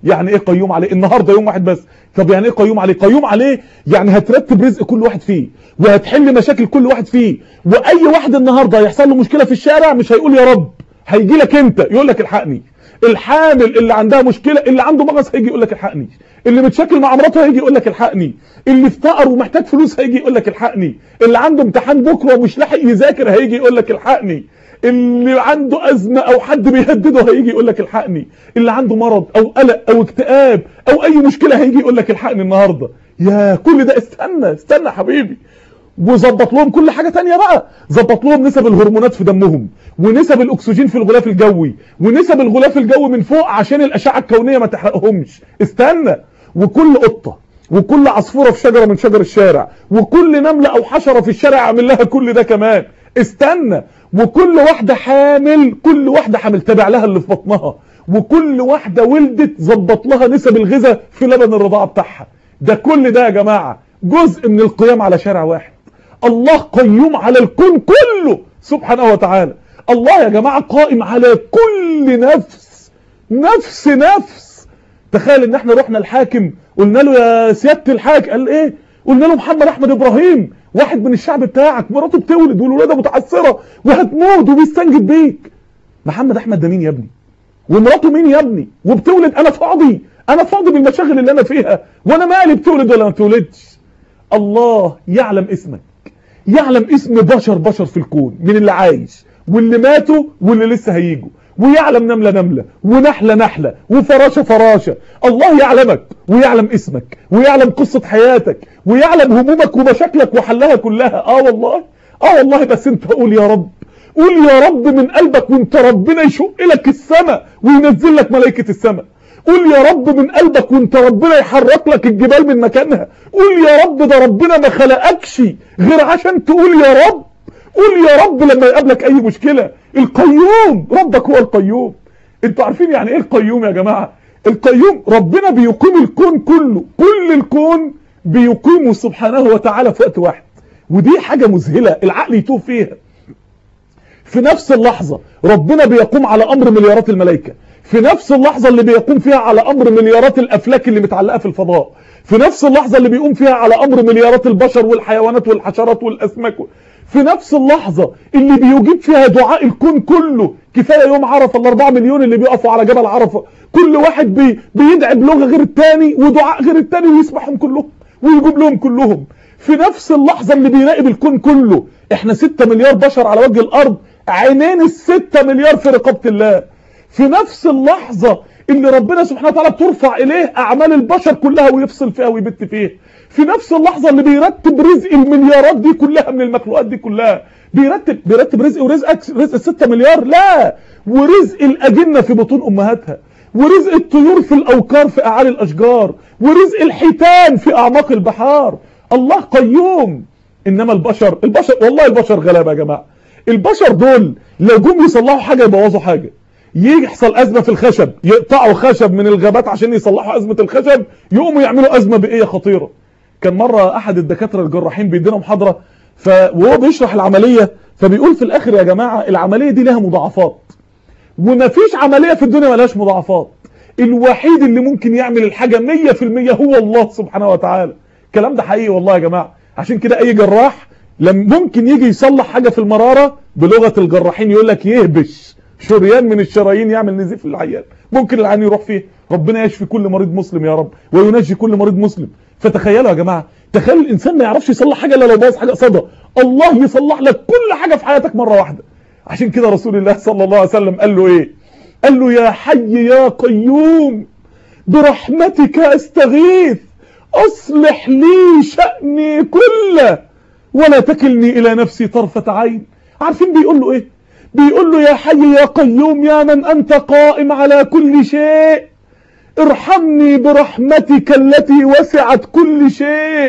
يعني ايه قيوم عليه النهارده يوم واحد بس طب يعني ايه قيوم عليه قيوم عليه يعني هترتب رزق كل واحد فيه وهتحل مشاكل كل واحد فيه واي واحد النهارده هيحصل له مشكله في الشارع مش هيقول يا رب هيجي لك انت يقول لك الحقني الحامل اللي عندها مشكله اللي عنده مغص هيجي يقول لك الحقني اللي متشكل مع مراته هيجي يقول لك الحقني اللي افتقر ومحتاج فلوس هيجي يقول لك الحقني اللي عنده امتحان بكره ومش لاحق يذاكر هيجي يقول لك الحقني اللي عنده أزمة أو حد بيهدده هيجي يقول لك الحقني اللي عنده مرض أو قلق أو اكتئاب أو أي مشكلة هيجي يقول لك الحقني النهاردة يا كل ده استنى استنى حبيبي وظبط لهم كل حاجة تانية بقى ظبط لهم نسب الهرمونات في دمهم ونسب الأكسجين في الغلاف الجوي ونسب الغلاف الجوي من فوق عشان الأشعة الكونية ما تحرقهمش استنى وكل قطة وكل عصفورة في شجرة من شجر الشارع وكل نملة أو حشرة في الشارع عامل لها كل ده كمان استنى وكل واحدة حامل كل واحدة حامل تابع لها اللي في بطنها وكل واحدة ولدت ظبط لها نسب الغذاء في لبن الرضاعة بتاعها ده كل ده يا جماعة جزء من القيام على شارع واحد الله قيوم على الكون كله سبحانه وتعالى الله يا جماعة قائم على كل نفس نفس نفس تخيل ان احنا رحنا الحاكم قلنا له يا سيادة الحاكم قال ايه قلنا له محمد احمد ابراهيم واحد من الشعب بتاعك مراته بتولد والولاده متعثره وهتموت وبيستنجد بيك محمد احمد ده مين يا ابني ومراته مين يا ابني وبتولد انا فاضي انا فاضي بالمشاغل اللي انا فيها وانا مالي بتولد ولا ما بتولدش الله يعلم اسمك يعلم اسم بشر بشر في الكون من اللي عايش واللي ماتوا واللي لسه هيجوا ويعلم نملة نملة ونحلة نحلة وفراشة فراشة الله يعلمك ويعلم اسمك ويعلم قصة حياتك ويعلم همومك ومشاكلك وحلها كلها اه والله اه والله بس انت قول يا رب قول يا رب من قلبك وانت ربنا يشق لك السماء وينزل لك ملائكة السماء قول يا رب من قلبك وانت ربنا يحرك لك الجبال من مكانها قول يا رب ده ربنا ما خلقكش غير عشان تقول يا رب قول يا رب لما يقابلك اي مشكلة القيوم ربك هو القيوم انتوا عارفين يعني ايه القيوم يا جماعة القيوم ربنا بيقيم الكون كله كل الكون بيقيمه سبحانه وتعالى في وقت واحد ودي حاجة مذهلة العقل يتوه فيها في نفس اللحظة ربنا بيقوم على امر مليارات الملائكة في نفس اللحظة اللي بيقوم فيها على امر مليارات الافلاك اللي متعلقة في الفضاء في نفس اللحظة اللي بيقوم فيها على امر مليارات البشر والحيوانات والحشرات والاسماك في نفس اللحظة اللي بيجيب فيها دعاء الكون كله كفاية يوم عرفة الاربعة مليون اللي بيقفوا على جبل عرفة كل واحد بي بيدعي بلغة غير التاني ودعاء غير التاني ويسمعهم كلهم ويجيب لهم كلهم في نفس اللحظة اللي بيراقب الكون كله احنا ستة مليار بشر على وجه الارض عينين الستة مليار في رقابة الله في نفس اللحظة اللي ربنا سبحانه وتعالى بترفع اليه اعمال البشر كلها ويفصل فيها ويبت فيها في نفس اللحظة اللي بيرتب رزق المليارات دي كلها من المخلوقات دي كلها بيرتب بيرتب رزق ورزقك رزق الستة مليار لا ورزق الأجنة في بطون أمهاتها ورزق الطيور في الأوكار في أعالي الأشجار ورزق الحيتان في أعماق البحار الله قيوم إنما البشر البشر والله البشر غلابة يا جماعة البشر دول لو جم يصلحوا حاجة يبوظوا حاجة يجي يحصل أزمة في الخشب يقطعوا خشب من الغابات عشان يصلحوا أزمة الخشب يقوموا يعملوا أزمة بيئية خطيرة كان مرة أحد الدكاترة الجراحين بيدينا محاضرة ف... وهو بيشرح العملية فبيقول في الآخر يا جماعة العملية دي لها مضاعفات ومفيش عملية في الدنيا ملهاش مضاعفات الوحيد اللي ممكن يعمل الحاجة 100% هو الله سبحانه وتعالى الكلام ده حقيقي والله يا جماعة عشان كده أي جراح لما ممكن يجي يصلح حاجة في المرارة بلغة الجراحين يقول لك يهبش شريان من الشرايين يعمل نزيف للعيان ممكن العيان يروح فيه ربنا يشفي كل مريض مسلم يا رب وينجي كل مريض مسلم فتخيلوا يا جماعة تخيل الإنسان ما يعرفش يصلح حاجة إلا لو باظ حاجة قصادها الله يصلح لك كل حاجة في حياتك مرة واحدة عشان كده رسول الله صلى الله عليه وسلم قال له إيه قال له يا حي يا قيوم برحمتك استغيث أصلح لي شأني كله ولا تكلني إلى نفسي طرفة عين عارفين بيقول له إيه بيقول له يا حي يا قيوم يا من أنت قائم على كل شيء ارحمني برحمتك التي وسعت كل شيء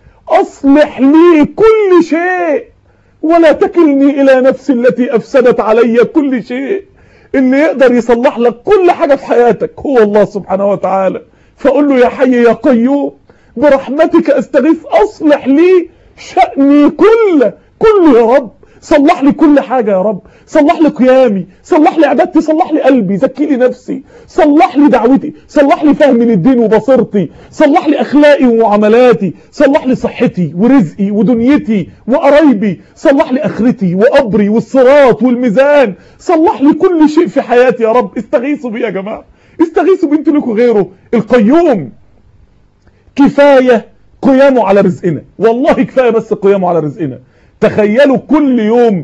أصلح لي كل شيء ولا تكلني إلى نفسي التي أفسدت علي كل شيء اللي يقدر يصلح لك كل حاجة في حياتك هو الله سبحانه وتعالى فقل له يا حي يا قيوم برحمتك استغيث أصلح لي شأني كله كله يا رب صلح لي كل حاجة يا رب صلح لي قيامي صلح لي عبادتي صلح لي قلبي زكي لي نفسي صلح لي دعوتي صلح لي فهمي للدين وبصيرتي صلح لي أخلاقي ومعاملاتي صلح لي صحتي ورزقي ودنيتي وقرايبي صلح لي آخرتي وقبري والصراط والميزان صلح لي كل شيء في حياتي يا رب استغيثوا بي يا جماعة استغيثوا بنت لكم غيره القيوم كفاية قيامه على رزقنا والله كفاية بس قيامه على رزقنا تخيلوا كل يوم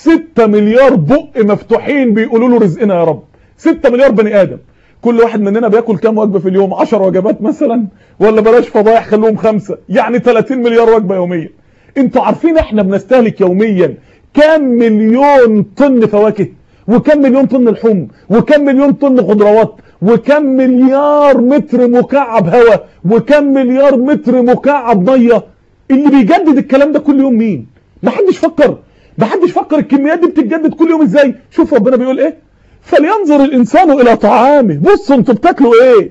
6 مليار بق مفتوحين بيقولوا له رزقنا يا رب 6 مليار بني ادم كل واحد مننا بياكل كام وجبه في اليوم 10 وجبات مثلا ولا بلاش فضايح خلوهم خمسه يعني 30 مليار وجبه يوميا انتوا عارفين احنا بنستهلك يوميا كام مليون طن فواكه وكم مليون طن لحوم وكم مليون طن خضروات وكم مليار متر مكعب هواء وكم مليار متر مكعب ميه اللي بيجدد الكلام ده كل يوم مين ما حدش فكر ما حدش فكر الكميات دي بتتجدد كل يوم ازاي شوف ربنا بيقول ايه فلينظر الانسان الى طعامه بصوا انتوا بتاكلوا ايه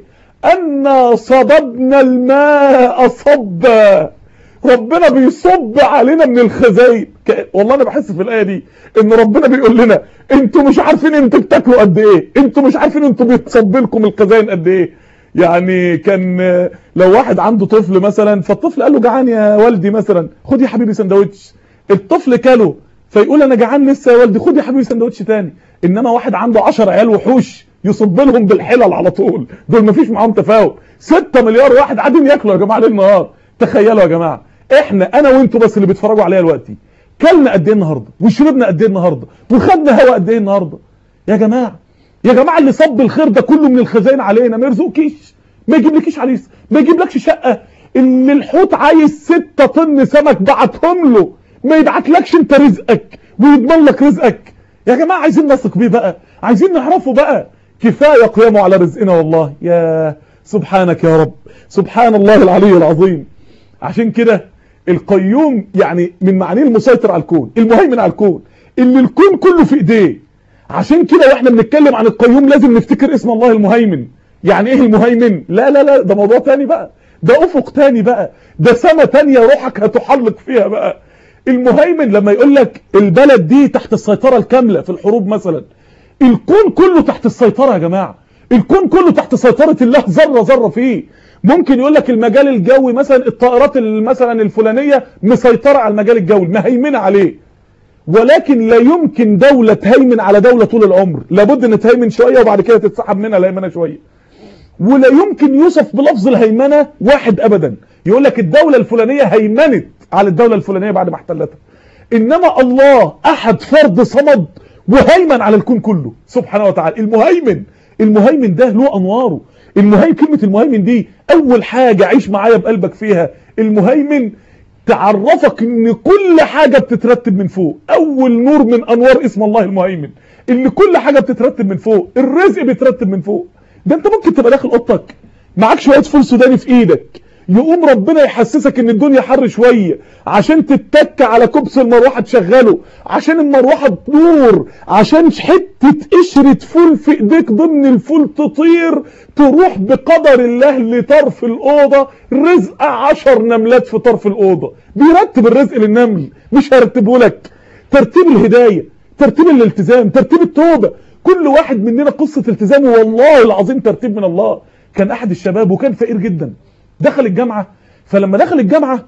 انا صببنا الماء صبا ربنا بيصب علينا من الخزاين ك- والله انا بحس في الايه دي ان ربنا بيقول لنا انتوا مش عارفين انتوا بتاكلوا قد ايه انتوا مش عارفين انتوا بيتصب لكم الخزاين قد ايه يعني كان آه، لو واحد عنده طفل مثلا فالطفل قال له جعان يا والدي مثلا خد يا حبيبي سندوتش الطفل كله فيقول انا جعان لسه يا والدي خد يا حبيبي سندوتش تاني انما واحد عنده 10 عيال وحوش يصب لهم بالحلل على طول دول مفيش معاهم تفاهم 6 مليار واحد قاعدين ياكلوا يا جماعه ليل نهار تخيلوا يا جماعه احنا انا وانتوا بس اللي بيتفرجوا عليا دلوقتي كلنا قد ايه النهارده وشربنا قد ايه النهارده وخدنا هوا قد ايه النهارده يا جماعه يا جماعه اللي صب الخير ده كله من الخزائن علينا ما يرزقكيش ما يجيبلكيش عريس ما يجيبلكش شقه اللي الحوت عايز 6 طن سمك بعتهم له ما يبعتلكش انت رزقك ويضمن لك رزقك يا جماعه عايزين نثق بيه بقى عايزين نعرفه بقى كفايه قيامه على رزقنا والله يا سبحانك يا رب سبحان الله العلي العظيم عشان كده القيوم يعني من معانيه المسيطر على الكون المهيمن على الكون اللي الكون كله في ايديه عشان كده واحنا بنتكلم عن القيوم لازم نفتكر اسم الله المهيمن يعني ايه المهيمن لا لا لا ده موضوع تاني بقى ده افق تاني بقى ده سما تانية روحك هتحلق فيها بقى المهيمن لما يقول لك البلد دي تحت السيطرة الكاملة في الحروب مثلا الكون كله تحت السيطرة يا جماعة الكون كله تحت سيطرة الله ذرة ذرة فيه ممكن يقول لك المجال الجوي مثلا الطائرات مثلا الفلانية مسيطرة على المجال الجوي مهيمنة عليه ولكن لا يمكن دولة تهيمن على دولة طول العمر لابد ان تهيمن شوية وبعد كده تتسحب منها الهيمنة شوية ولا يمكن يوصف بلفظ الهيمنة واحد ابدا يقول لك الدولة الفلانية هيمنت على الدولة الفلانية بعد ما احتلتها انما الله احد فرد صمد وهيمن على الكون كله سبحانه وتعالى المهيمن المهيمن ده له انواره المهيمن كلمة المهيمن دي اول حاجة عيش معايا بقلبك فيها المهيمن تعرفك ان كل حاجة بتترتب من فوق اول نور من انوار اسم الله المهيمن اللي كل حاجة بتترتب من فوق الرزق بيترتب من فوق ده انت ممكن تبقى داخل اوضتك معاك شوية فول سوداني في ايدك يقوم ربنا يحسسك ان الدنيا حر شوية عشان تتك على كبس المروحة تشغله عشان المروحة تنور عشان حتة قشرة فول في ايديك ضمن الفول تطير تروح بقدر الله لطرف الأوضة رزق عشر نملات في طرف الأوضة بيرتب الرزق للنمل مش هيرتبه لك ترتيب الهداية ترتيب الالتزام ترتيب التوبة كل واحد مننا قصة التزامه والله العظيم ترتيب من الله كان أحد الشباب وكان فقير جدا دخل الجامعة فلما دخل الجامعة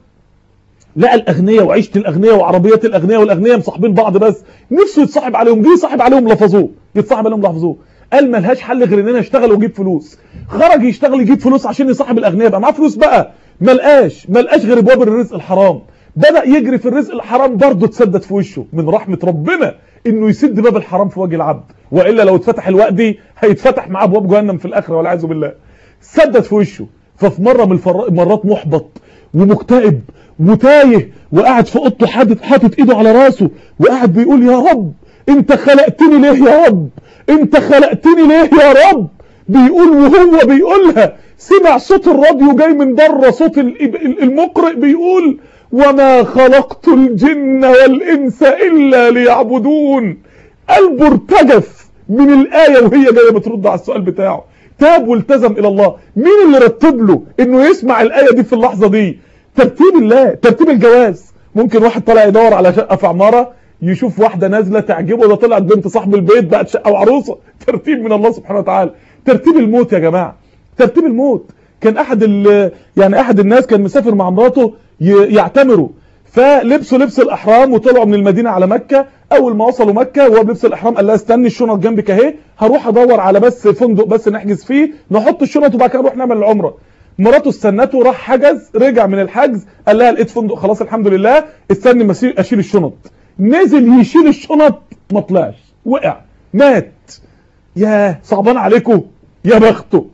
لقى الاغنياء وعيشه الاغنياء وعربيات الاغنياء والاغنياء مصاحبين بعض بس نفسه يتصاحب عليهم جه يصاحب عليهم لفظوه يتصاحب عليهم لفظوه قال ملهاش حل غير ان انا اشتغل واجيب فلوس خرج يشتغل يجيب فلوس عشان يصاحب الاغنياء بقى معاه فلوس بقى ملقاش ملقاش غير ابواب الرزق الحرام بدا يجري في الرزق الحرام برضه تسدد في وشه من رحمه ربنا انه يسد باب الحرام في وجه العبد والا لو اتفتح الوقت دي هيتفتح معاه ابواب جهنم في الاخره والعياذ بالله سدد في وشه ففي مره من المرات محبط ومكتئب وتايه وقاعد في اوضته حاطط حاطط ايده على راسه وقاعد بيقول يا رب انت خلقتني ليه يا رب انت خلقتني ليه يا رب بيقول وهو بيقولها سمع صوت الراديو جاي من بره صوت المقرئ بيقول وما خلقت الجن والانس الا ليعبدون قلبه ارتجف من الايه وهي جايه بترد على السؤال بتاعه تاب والتزم الى الله مين اللي رتب له انه يسمع الايه دي في اللحظه دي ترتيب الله ترتيب الجواز ممكن واحد طالع يدور على شقه في عماره يشوف واحده نازله تعجبه ده طلعت بنت صاحب البيت بقت شقه وعروسه ترتيب من الله سبحانه وتعالى ترتيب الموت يا جماعه ترتيب الموت كان احد يعني احد الناس كان مسافر مع مراته يعتمروا فلبسوا لبس الاحرام وطلعوا من المدينه على مكه اول ما وصلوا مكه وهو بلبس الاحرام قال لها استني الشنط جنبك اهي هروح ادور على بس فندق بس نحجز فيه نحط الشنط وبعد كده نروح نعمل العمره مراته استنته راح حجز رجع من الحجز قال لها لقيت فندق خلاص الحمد لله استني اشيل الشنط نزل يشيل الشنط ما طلعش وقع مات يا صعبان عليكم يا بخته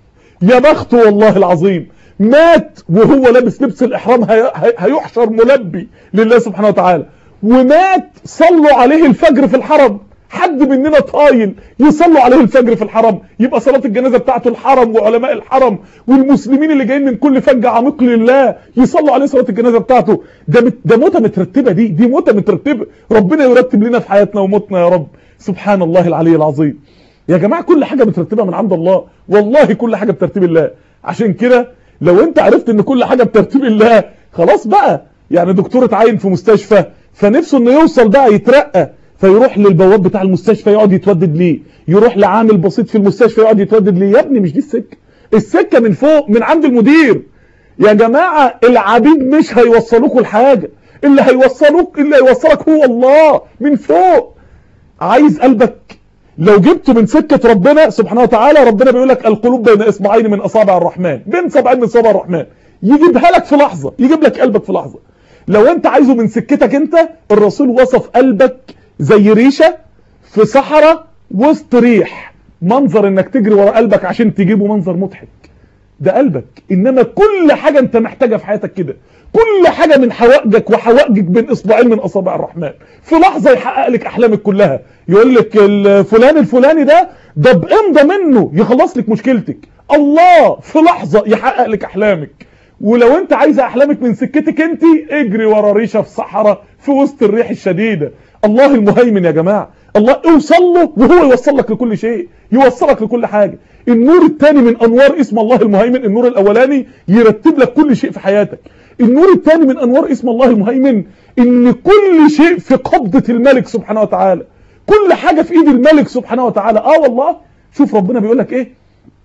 يا بخته والله العظيم مات وهو لابس لبس الاحرام هيحشر ملبي لله سبحانه وتعالى ومات صلوا عليه الفجر في الحرم حد مننا طايل يصلوا عليه الفجر في الحرم يبقى صلاة الجنازة بتاعته الحرم وعلماء الحرم والمسلمين اللي جايين من كل فج عميق لله يصلوا عليه صلاة الجنازة بتاعته ده ده موتة مترتبة دي دي موتة مترتبة ربنا يرتب لنا في حياتنا وموتنا يا رب سبحان الله العلي العظيم يا جماعة كل حاجة مترتبة من عند الله والله كل حاجة بترتيب الله عشان كده لو انت عرفت ان كل حاجة بترتيب الله خلاص بقى يعني دكتور اتعين في مستشفى فنفسه انه يوصل بقى يترقى فيروح للبواب بتاع المستشفى يقعد يتودد ليه يروح لعامل بسيط في المستشفى يقعد يتودد ليه يا ابني مش دي السكه السكه من فوق من عند المدير يا جماعه العبيد مش هيوصلوكوا لحاجه اللي هيوصلوك اللي هيوصلك هو الله من فوق عايز قلبك لو جبته من سكه ربنا سبحانه وتعالى ربنا بيقول لك القلوب بين اصبعين من اصابع الرحمن بين صبعين من صبع الرحمن يجيبها لك في لحظه يجيب لك قلبك في لحظه لو انت عايزه من سكتك انت الرسول وصف قلبك زي ريشة في صحراء وسط ريح منظر انك تجري ورا قلبك عشان تجيبه منظر مضحك ده قلبك انما كل حاجة انت محتاجها في حياتك كده كل حاجة من حوائجك وحوائجك بين اصبعين من اصابع الرحمن في لحظة يحقق لك احلامك كلها يقول لك الفلان الفلاني ده ده بامضى منه يخلص لك مشكلتك الله في لحظة يحقق لك احلامك ولو انت عايزه احلامك من سكتك انت اجري ورا ريشه في صحراء في وسط الريح الشديده الله المهيمن يا جماعه الله اوصل له وهو يوصل لك لكل شيء يوصلك لكل حاجه النور الثاني من انوار اسم الله المهيمن النور الاولاني يرتب لك كل شيء في حياتك النور الثاني من انوار اسم الله المهيمن ان كل شيء في قبضه الملك سبحانه وتعالى كل حاجه في ايد الملك سبحانه وتعالى اه والله شوف ربنا بيقول لك ايه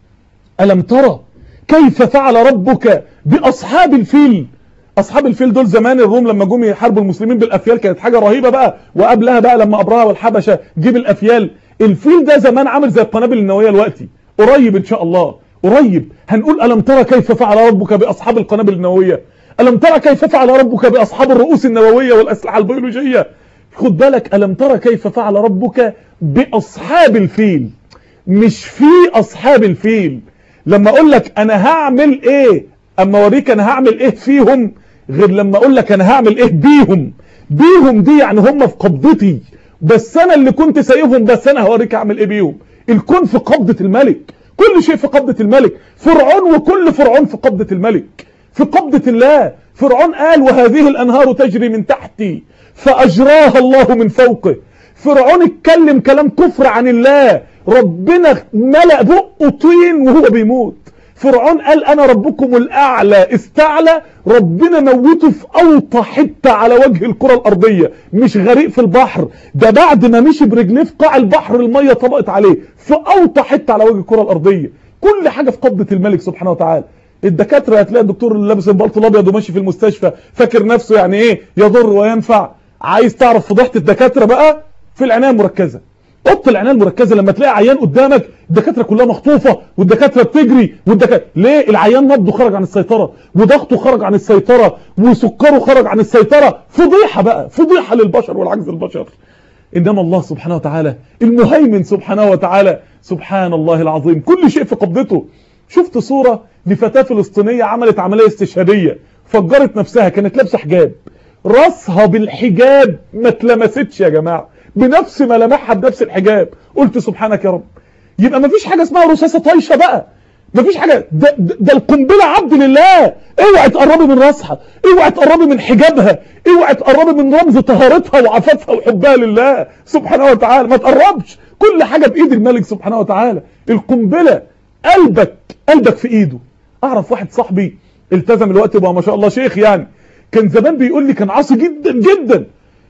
الم ترى كيف فعل ربك باصحاب الفيل اصحاب الفيل دول زمان الروم لما جم يحاربوا المسلمين بالافيال كانت حاجه رهيبه بقى وقبلها بقى لما ابرهه والحبشه جيب الافيال الفيل ده زمان عامل زي القنابل النوويه دلوقتي قريب ان شاء الله قريب هنقول الم ترى كيف فعل ربك باصحاب القنابل النوويه الم ترى كيف فعل ربك باصحاب الرؤوس النوويه والاسلحه البيولوجيه خد بالك الم ترى كيف فعل ربك باصحاب الفيل مش في اصحاب الفيل لما اقول لك انا هعمل ايه اما اوريك انا هعمل ايه فيهم غير لما اقول لك انا هعمل ايه بيهم بيهم دي يعني هم في قبضتي بس انا اللي كنت سايبهم بس انا هوريك اعمل ايه بيهم الكون في قبضة الملك كل شيء في قبضة الملك فرعون وكل فرعون في قبضة الملك في قبضة الله فرعون قال وهذه الانهار تجري من تحتي فاجراها الله من فوقه فرعون اتكلم كلام كفر عن الله ربنا ملأ بقه طين وهو بيموت فرعون قال انا ربكم الاعلى استعلى ربنا موته في اوطى حته على وجه الكره الارضيه مش غريق في البحر ده بعد ما مشي برجليه في قاع البحر الميه طبقت عليه في اوطى حته على وجه الكره الارضيه كل حاجه في قبضه الملك سبحانه وتعالى الدكاتره هتلاقي الدكتور اللي لابس البلطو الابيض وماشي في المستشفى فاكر نفسه يعني ايه يضر وينفع عايز تعرف فضيحه الدكاتره بقى في العنايه المركزه اوضه العنايه المركزه لما تلاقي عيان قدامك الدكاتره كلها مخطوفه والدكاتره بتجري والدكاتره ليه العيان نبضه خرج عن السيطره وضغطه خرج عن السيطره وسكره خرج عن السيطره فضيحه بقى فضيحه للبشر والعجز البشر انما الله سبحانه وتعالى المهيمن سبحانه وتعالى سبحان الله العظيم كل شيء في قبضته شفت صوره لفتاه فلسطينيه عملت عمليه استشهاديه فجرت نفسها كانت لابسه حجاب راسها بالحجاب ما اتلمستش يا جماعه بنفس ملامحها بنفس الحجاب قلت سبحانك يا رب يبقى مفيش حاجه اسمها رصاصه طايشه بقى مفيش حاجه ده, ده, ده القنبله عبد لله اوعي تقربي من راسها اوعي تقربي من حجابها اوعي تقربي من رمز طهارتها وعفافها وحبها لله سبحانه وتعالى ما تقربش كل حاجه بايد الملك سبحانه وتعالى القنبله قلبك قلبك في ايده اعرف واحد صاحبي التزم الوقت بقى ما شاء الله شيخ يعني كان زمان بيقول لي كان عاصي جدا جدا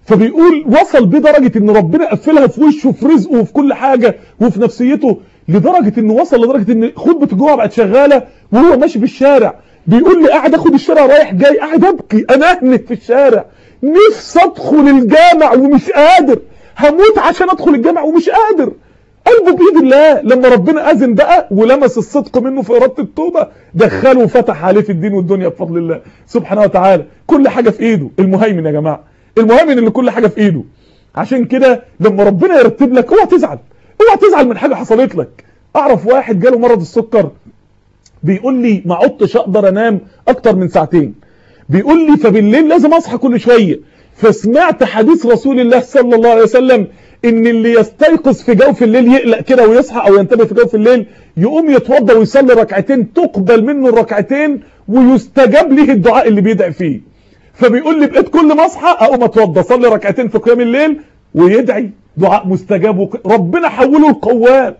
فبيقول وصل بدرجة ان ربنا قفلها في وشه في رزقه وفي كل حاجة وفي نفسيته لدرجة انه وصل لدرجة ان خطبة الجمعة بقت شغالة وهو ماشي في الشارع بيقول لي قاعد اخد الشارع رايح جاي قاعد ابكي انا اهنك في الشارع نفسي ادخل الجامع ومش قادر هموت عشان ادخل الجامع ومش قادر قلبه بايد الله لما ربنا اذن بقى ولمس الصدق منه في اراده التوبه دخله وفتح عليه في الدين والدنيا بفضل الله سبحانه وتعالى كل حاجه في ايده المهيمن يا جماعه المهيمن اللي كل حاجه في ايده عشان كده لما ربنا يرتب لك اوعى تزعل اوعى تزعل من حاجه حصلت لك اعرف واحد جاله مرض السكر بيقول لي ما عدتش اقدر انام اكتر من ساعتين بيقول لي فبالليل لازم اصحى كل شويه فسمعت حديث رسول الله صلى الله عليه وسلم ان اللي يستيقظ في جوف الليل يقلق كده ويصحى او ينتبه في جوف الليل يقوم يتوضى ويصلي ركعتين تقبل منه الركعتين ويستجاب له الدعاء اللي بيدعي فيه فبيقول لي بقيت كل ما اصحى اقوم اتوضى اصلي ركعتين في قيام الليل ويدعي دعاء مستجاب وك... ربنا حوله القوام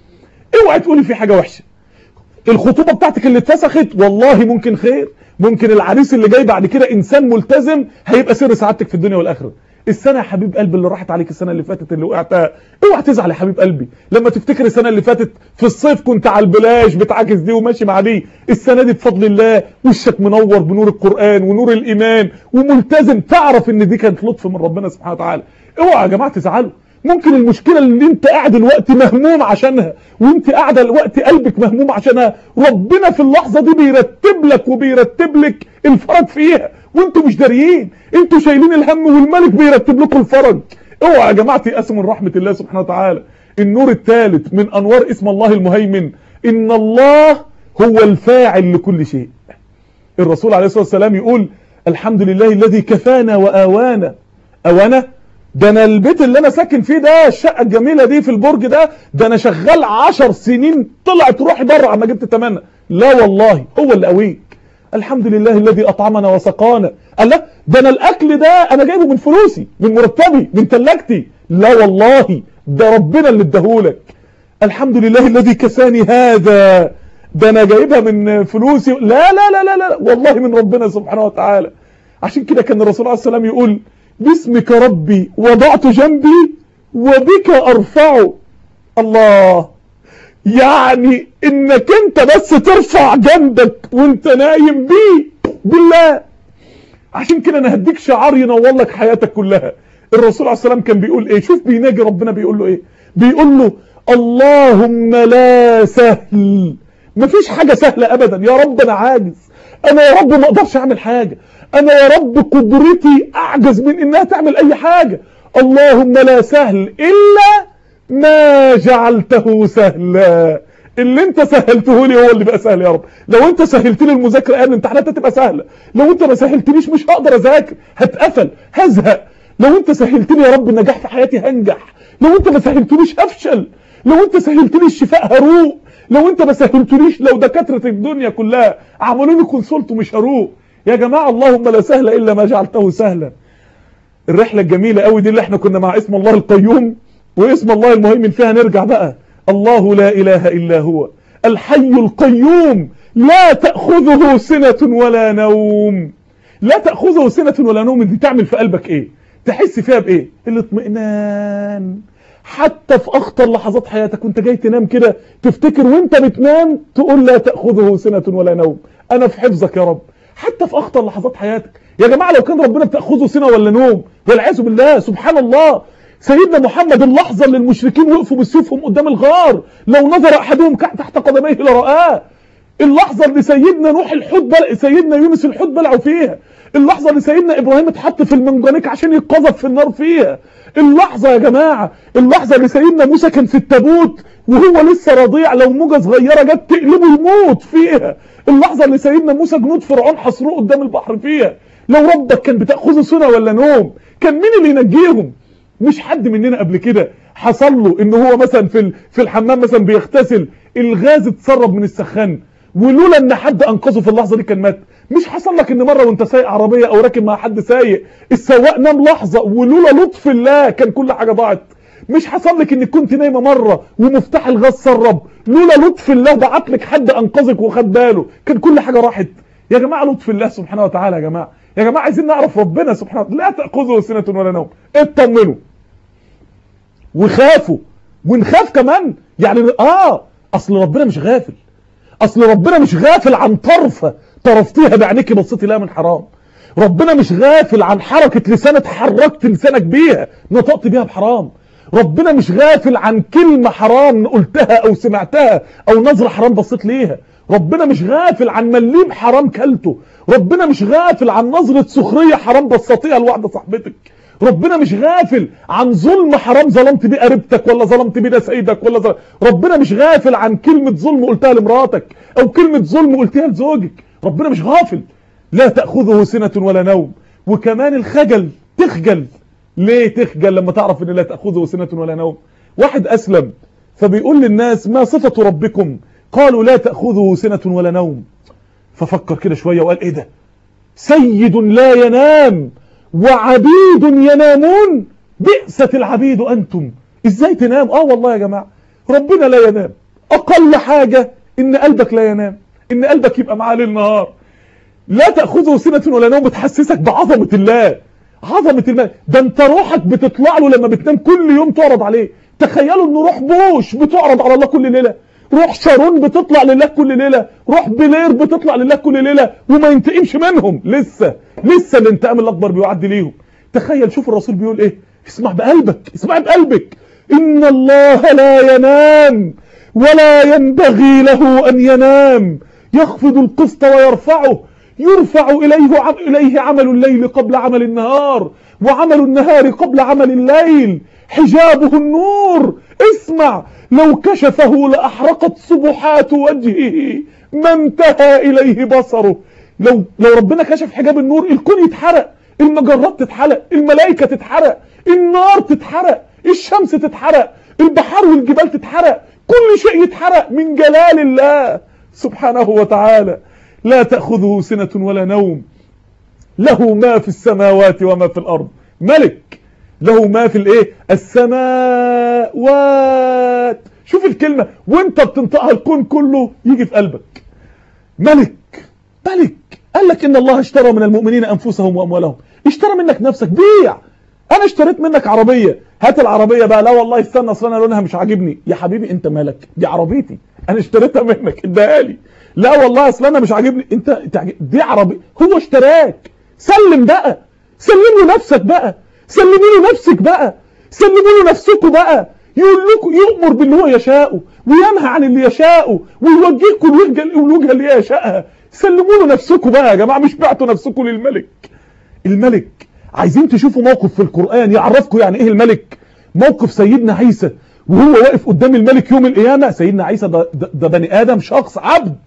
اوعي تقولي في حاجه وحشه الخطوبه بتاعتك اللي اتفسخت والله ممكن خير ممكن العريس اللي جاي بعد كده انسان ملتزم هيبقى سر سعادتك في الدنيا والاخره السنه يا حبيب قلبي اللي راحت عليك السنه اللي فاتت اللي وقعتها اوعى تزعل يا حبيب قلبي لما تفتكر السنه اللي فاتت في الصيف كنت على البلاش بتعاكس دي وماشي مع دي السنه دي بفضل الله وشك منور بنور القران ونور الايمان وملتزم تعرف ان دي كانت لطف من ربنا سبحانه وتعالى اوعى يا جماعه تزعلوا ممكن المشكله اللي انت قاعد الوقت مهموم عشانها وانت قاعده الوقت قلبك مهموم عشانها ربنا في اللحظه دي بيرتب لك وبيرتب لك الفرج فيها وانتوا مش داريين انتوا شايلين الهم والملك بيرتب لكم الفرج اوعى يا جماعه تيأسوا من رحمه الله سبحانه وتعالى النور الثالث من انوار اسم الله المهيمن ان الله هو الفاعل لكل شيء الرسول عليه الصلاه والسلام يقول الحمد لله الذي كفانا واوانا اوانا ده انا البيت اللي انا ساكن فيه ده الشقه الجميله دي في البرج ده ده انا شغال عشر سنين طلعت روحي بره عما جبت تمنى لا والله هو اللي قويك الحمد لله الذي اطعمنا وسقانا قال لا ده انا الاكل ده انا جايبه من فلوسي من مرتبي من تلاجتي لا والله ده ربنا اللي اداهولك الحمد لله الذي كساني هذا ده انا جايبها من فلوسي لا لا لا لا لا والله من ربنا سبحانه وتعالى عشان كده كان الرسول عليه السلام يقول باسمك ربي وضعت جنبي وبك ارفعه الله يعني انك انت بس ترفع جنبك وانت نايم بيه بالله عشان كده انا هديك شعار ينور لك حياتك كلها الرسول عليه السلام كان بيقول ايه شوف بيناجي ربنا بيقول له ايه بيقول له اللهم لا سهل مفيش حاجة سهلة ابدا يا رب انا عاجز انا يا رب ما اقدرش اعمل حاجة انا يا رب قدرتي اعجز من انها تعمل اي حاجة اللهم لا سهل الا ما جعلته سهلا اللي انت سهلته لي هو اللي بقى سهل يا رب لو انت سهلت لي المذاكره ايام الامتحانات هتبقى سهله لو انت ما سهلتليش مش هقدر اذاكر هتقفل هزهق لو انت سهلت لي يا رب النجاح في حياتي هنجح لو انت ما سهلتليش هفشل لو انت سهلت لي الشفاء هروق لو انت ما سهلتليش لو دكاتره الدنيا كلها عملوا لي كونسلت ومش هروق يا جماعه اللهم لا سهل الا ما جعلته سهلا الرحله الجميله قوي دي اللي احنا كنا مع اسم الله القيوم واسم الله المهيمن فيها نرجع بقى الله لا اله الا هو الحي القيوم لا تاخذه سنه ولا نوم لا تاخذه سنه ولا نوم دي تعمل في قلبك ايه تحس فيها بايه الاطمئنان حتى في اخطر لحظات حياتك وانت جاي تنام كده تفتكر وانت بتنام تقول لا تاخذه سنه ولا نوم انا في حفظك يا رب حتى في اخطر لحظات حياتك يا جماعه لو كان ربنا بتاخذه سنه ولا نوم والعياذ بالله سبحان الله سيدنا محمد اللحظة اللي المشركين وقفوا بسيوفهم قدام الغار لو نظر احدهم تحت قدميه لرآه اللحظة اللي سيدنا نوح الحوت بلع سيدنا يونس الحوت بلعوا فيها اللحظة اللي سيدنا ابراهيم اتحط في المنجنيق عشان يتقذف في النار فيها اللحظة يا جماعة اللحظة اللي سيدنا موسى كان في التابوت وهو لسه رضيع لو موجة صغيرة جت تقلبه يموت فيها اللحظة اللي سيدنا موسى جنود فرعون حصروه قدام البحر فيها لو ربك كان بتاخذه سنة ولا نوم كان مين اللي ينجيهم مش حد مننا قبل كده حصل له ان هو مثلا في في الحمام مثلا بيغتسل الغاز اتسرب من السخان ولولا ان حد انقذه في اللحظه دي كان مات مش حصل لك ان مره وانت سايق عربيه او راكب مع حد سايق السواق نام لحظه ولولا لطف الله كان كل حاجه ضاعت مش حصل لك انك كنت نايمه مره ومفتاح الغاز سرب لولا لطف الله بعت لك حد انقذك وخد باله كان كل حاجه راحت يا جماعه لطف الله سبحانه وتعالى يا جماعه يا جماعه عايزين نعرف ربنا سبحانه وتعالى لا تاخذه سنه ولا نوم اطمنوا وخافوا ونخاف كمان يعني اه اصل ربنا مش غافل اصل ربنا مش غافل عن طرفه طرفتيها بعينيكي بصيتي لها من حرام ربنا مش غافل عن حركه لسانك حركت لسانك بيها نطقت بيها بحرام ربنا مش غافل عن كلمه حرام قلتها او سمعتها او نظره حرام بصيت ليها ربنا مش غافل عن مليم حرام كلته ربنا مش غافل عن نظره سخريه حرام بسطيها لواحده صاحبتك ربنا مش غافل عن ظلم حرام ظلمت بيه قريبتك ولا ظلمت بيه سيدك ولا ظلم. ربنا مش غافل عن كلمة ظلم قلتها لمراتك او كلمة ظلم قلتها لزوجك ربنا مش غافل لا تأخذه سنة ولا نوم وكمان الخجل تخجل ليه تخجل لما تعرف ان لا تأخذه سنة ولا نوم واحد اسلم فبيقول للناس ما صفة ربكم قالوا لا تأخذه سنة ولا نوم ففكر كده شوية وقال ايه ده سيد لا ينام وعبيد ينامون بئست العبيد أنتم إزاي تنام آه والله يا جماعة ربنا لا ينام أقل حاجة إن قلبك لا ينام إن قلبك يبقى معاه ليل نهار لا تأخذه سنة ولا نوم بتحسسك بعظمة الله عظمة الله ده انت روحك بتطلع له لما بتنام كل يوم تعرض عليه تخيلوا ان روح بوش بتعرض على الله كل ليلة روح شارون بتطلع لله كل ليلة روح بلير بتطلع لله كل ليلة وما ينتقمش منهم لسه لسه الانتقام الاكبر بيعدي ليهم تخيل شوف الرسول بيقول ايه اسمع بقلبك اسمع بقلبك ان الله لا ينام ولا ينبغي له ان ينام يخفض القسط ويرفعه يرفع إليه عم إليه عمل الليل قبل عمل النهار وعمل النهار قبل عمل الليل حجابه النور اسمع لو كشفه لأحرقت صبحات وجهه ما انتهى إليه بصره لو لو ربنا كشف حجاب النور الكون يتحرق المجرات تتحرق الملائكة تتحرق النار تتحرق الشمس تتحرق البحار والجبال تتحرق كل شيء يتحرق من جلال الله سبحانه وتعالى لا تأخذه سنة ولا نوم له ما في السماوات وما في الأرض ملك له ما في الايه السماوات شوف الكلمة وانت بتنطقها الكون كله يجي في قلبك ملك ملك قال لك ان الله اشترى من المؤمنين انفسهم واموالهم اشترى منك نفسك بيع انا اشتريت منك عربية هات العربية بقى لا والله استنى اصل انا لونها مش عاجبني يا حبيبي انت مالك دي عربيتي انا اشتريتها منك اديها لي لا والله اصل انا مش عاجبني انت دي عربي هو اشتراك سلم بقى سلم له نفسك بقى سلمي له نفسك بقى سلموا له نفسكم بقى يقول لكم يؤمر باللي هو يشاءه وينهى عن اللي يشاءه ويوجهكم الوجهه الوجهه اللي يشاءها سلموا له نفسكم بقى يا جماعه مش بعتوا نفسكم للملك الملك عايزين تشوفوا موقف في القرآن يعرفكم يعني ايه الملك موقف سيدنا عيسى وهو واقف قدام الملك يوم القيامة سيدنا عيسى ده, ده, ده بني آدم شخص عبد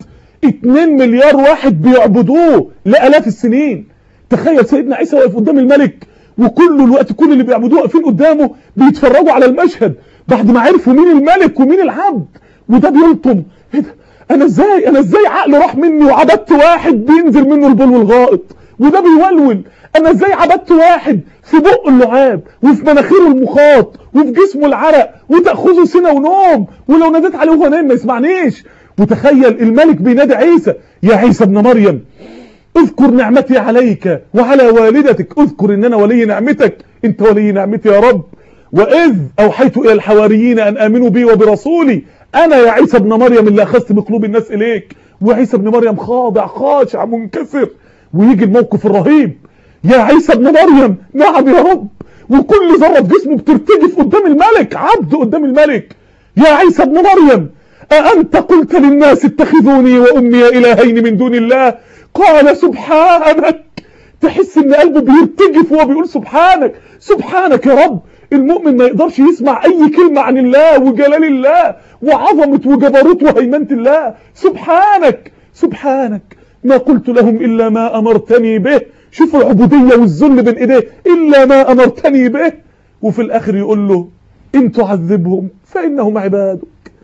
2 مليار واحد بيعبدوه لآلاف السنين تخيل سيدنا عيسى واقف قدام الملك وكل الوقت كل اللي بيعبدوه واقفين قدامه بيتفرجوا على المشهد بعد ما عرفوا مين الملك ومين العبد وده بيلطم ايه ده انا ازاي انا ازاي عقل راح مني وعبدت واحد بينزل منه البول والغائط وده بيولول انا ازاي عبدت واحد في بق اللعاب وفي مناخيره المخاط وفي جسمه العرق وتاخذه سنه ونوم ولو ناديت عليه وهو نايم ما يسمعنيش وتخيل الملك بينادي عيسى يا عيسى ابن مريم اذكر نعمتي عليك وعلى والدتك اذكر ان انا ولي نعمتك انت ولي نعمتي يا رب واذ اوحيت الى الحواريين ان امنوا بي وبرسولي انا يا عيسى ابن مريم اللي اخذت بقلوب الناس اليك وعيسى ابن مريم خاضع خاشع منكسر ويجي الموقف الرهيب يا عيسى ابن مريم نعم يا رب وكل ذره في جسمه بترتجف قدام الملك عبد قدام الملك يا عيسى ابن مريم أأنت قلت للناس اتخذوني وأمي إلهين من دون الله قال سبحانك تحس ان قلبه بيرتجف وهو بيقول سبحانك سبحانك يا رب المؤمن ما يقدرش يسمع اي كلمة عن الله وجلال الله وعظمة وجبروت وهيمنة الله سبحانك سبحانك ما قلت لهم الا ما امرتني به شوف العبودية والذل بين ايديه الا ما امرتني به وفي الاخر يقول له ان تعذبهم فانهم عبادك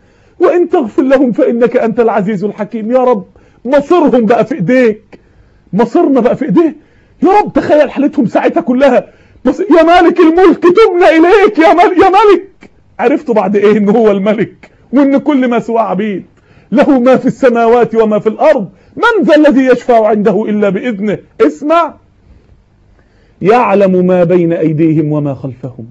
وان تغفر لهم فانك انت العزيز الحكيم يا رب مصيرهم بقى في ايديك مصيرنا بقى في ايديه يا رب تخيل حالتهم ساعتها كلها بس يا مالك الملك تبنا اليك يا مال يا ملك عرفتوا بعد ايه ان هو الملك وان كل ما سواه عبيد له ما في السماوات وما في الارض من ذا الذي يشفع عنده الا باذنه اسمع يعلم ما بين أيديهم وما خلفهم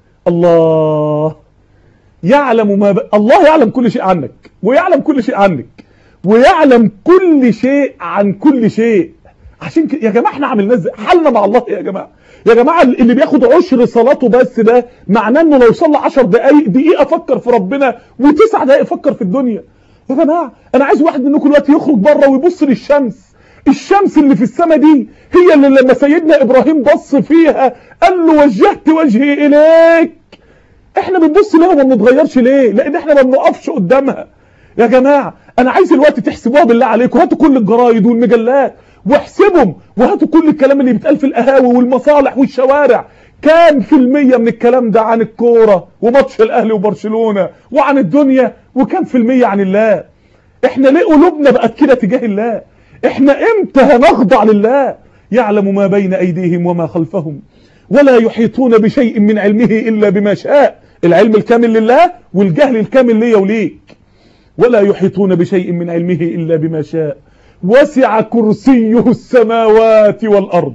الله يعلم ما ب... الله يعلم كل شيء عنك ويعلم كل شيء عنك ويعلم كل شيء عن كل شيء عشان كده يا جماعه احنا عملنا ازاي حالنا مع الله يا جماعه يا جماعه اللي بياخد عشر صلاته بس ده معناه انه لو صلى 10 دقائق دقيقه فكر في ربنا وتسع دقائق فكر في الدنيا يا جماعه انا عايز واحد منكم دلوقتي يخرج بره ويبص للشمس الشمس اللي في السماء دي هي اللي لما سيدنا ابراهيم بص فيها قال له وجهت وجهي اليك احنا بنبص ليها وما بنتغيرش ليه لان احنا ما بنقفش قدامها يا جماعه انا عايز الوقت تحسبوها بالله عليكم هاتوا كل الجرايد والمجلات واحسبهم وهاتوا كل الكلام اللي بيتقال في القهاوي والمصالح والشوارع كام في المية من الكلام ده عن الكورة وماتش الاهلي وبرشلونة وعن الدنيا وكام في المية عن الله احنا ليه قلوبنا بقت كده تجاه الله احنا امتى هنخضع لله يعلم ما بين ايديهم وما خلفهم ولا يحيطون بشيء من علمه الا بما شاء العلم الكامل لله والجهل الكامل ليا وليك ولا يحيطون بشيء من علمه الا بما شاء وسع كرسيه السماوات والارض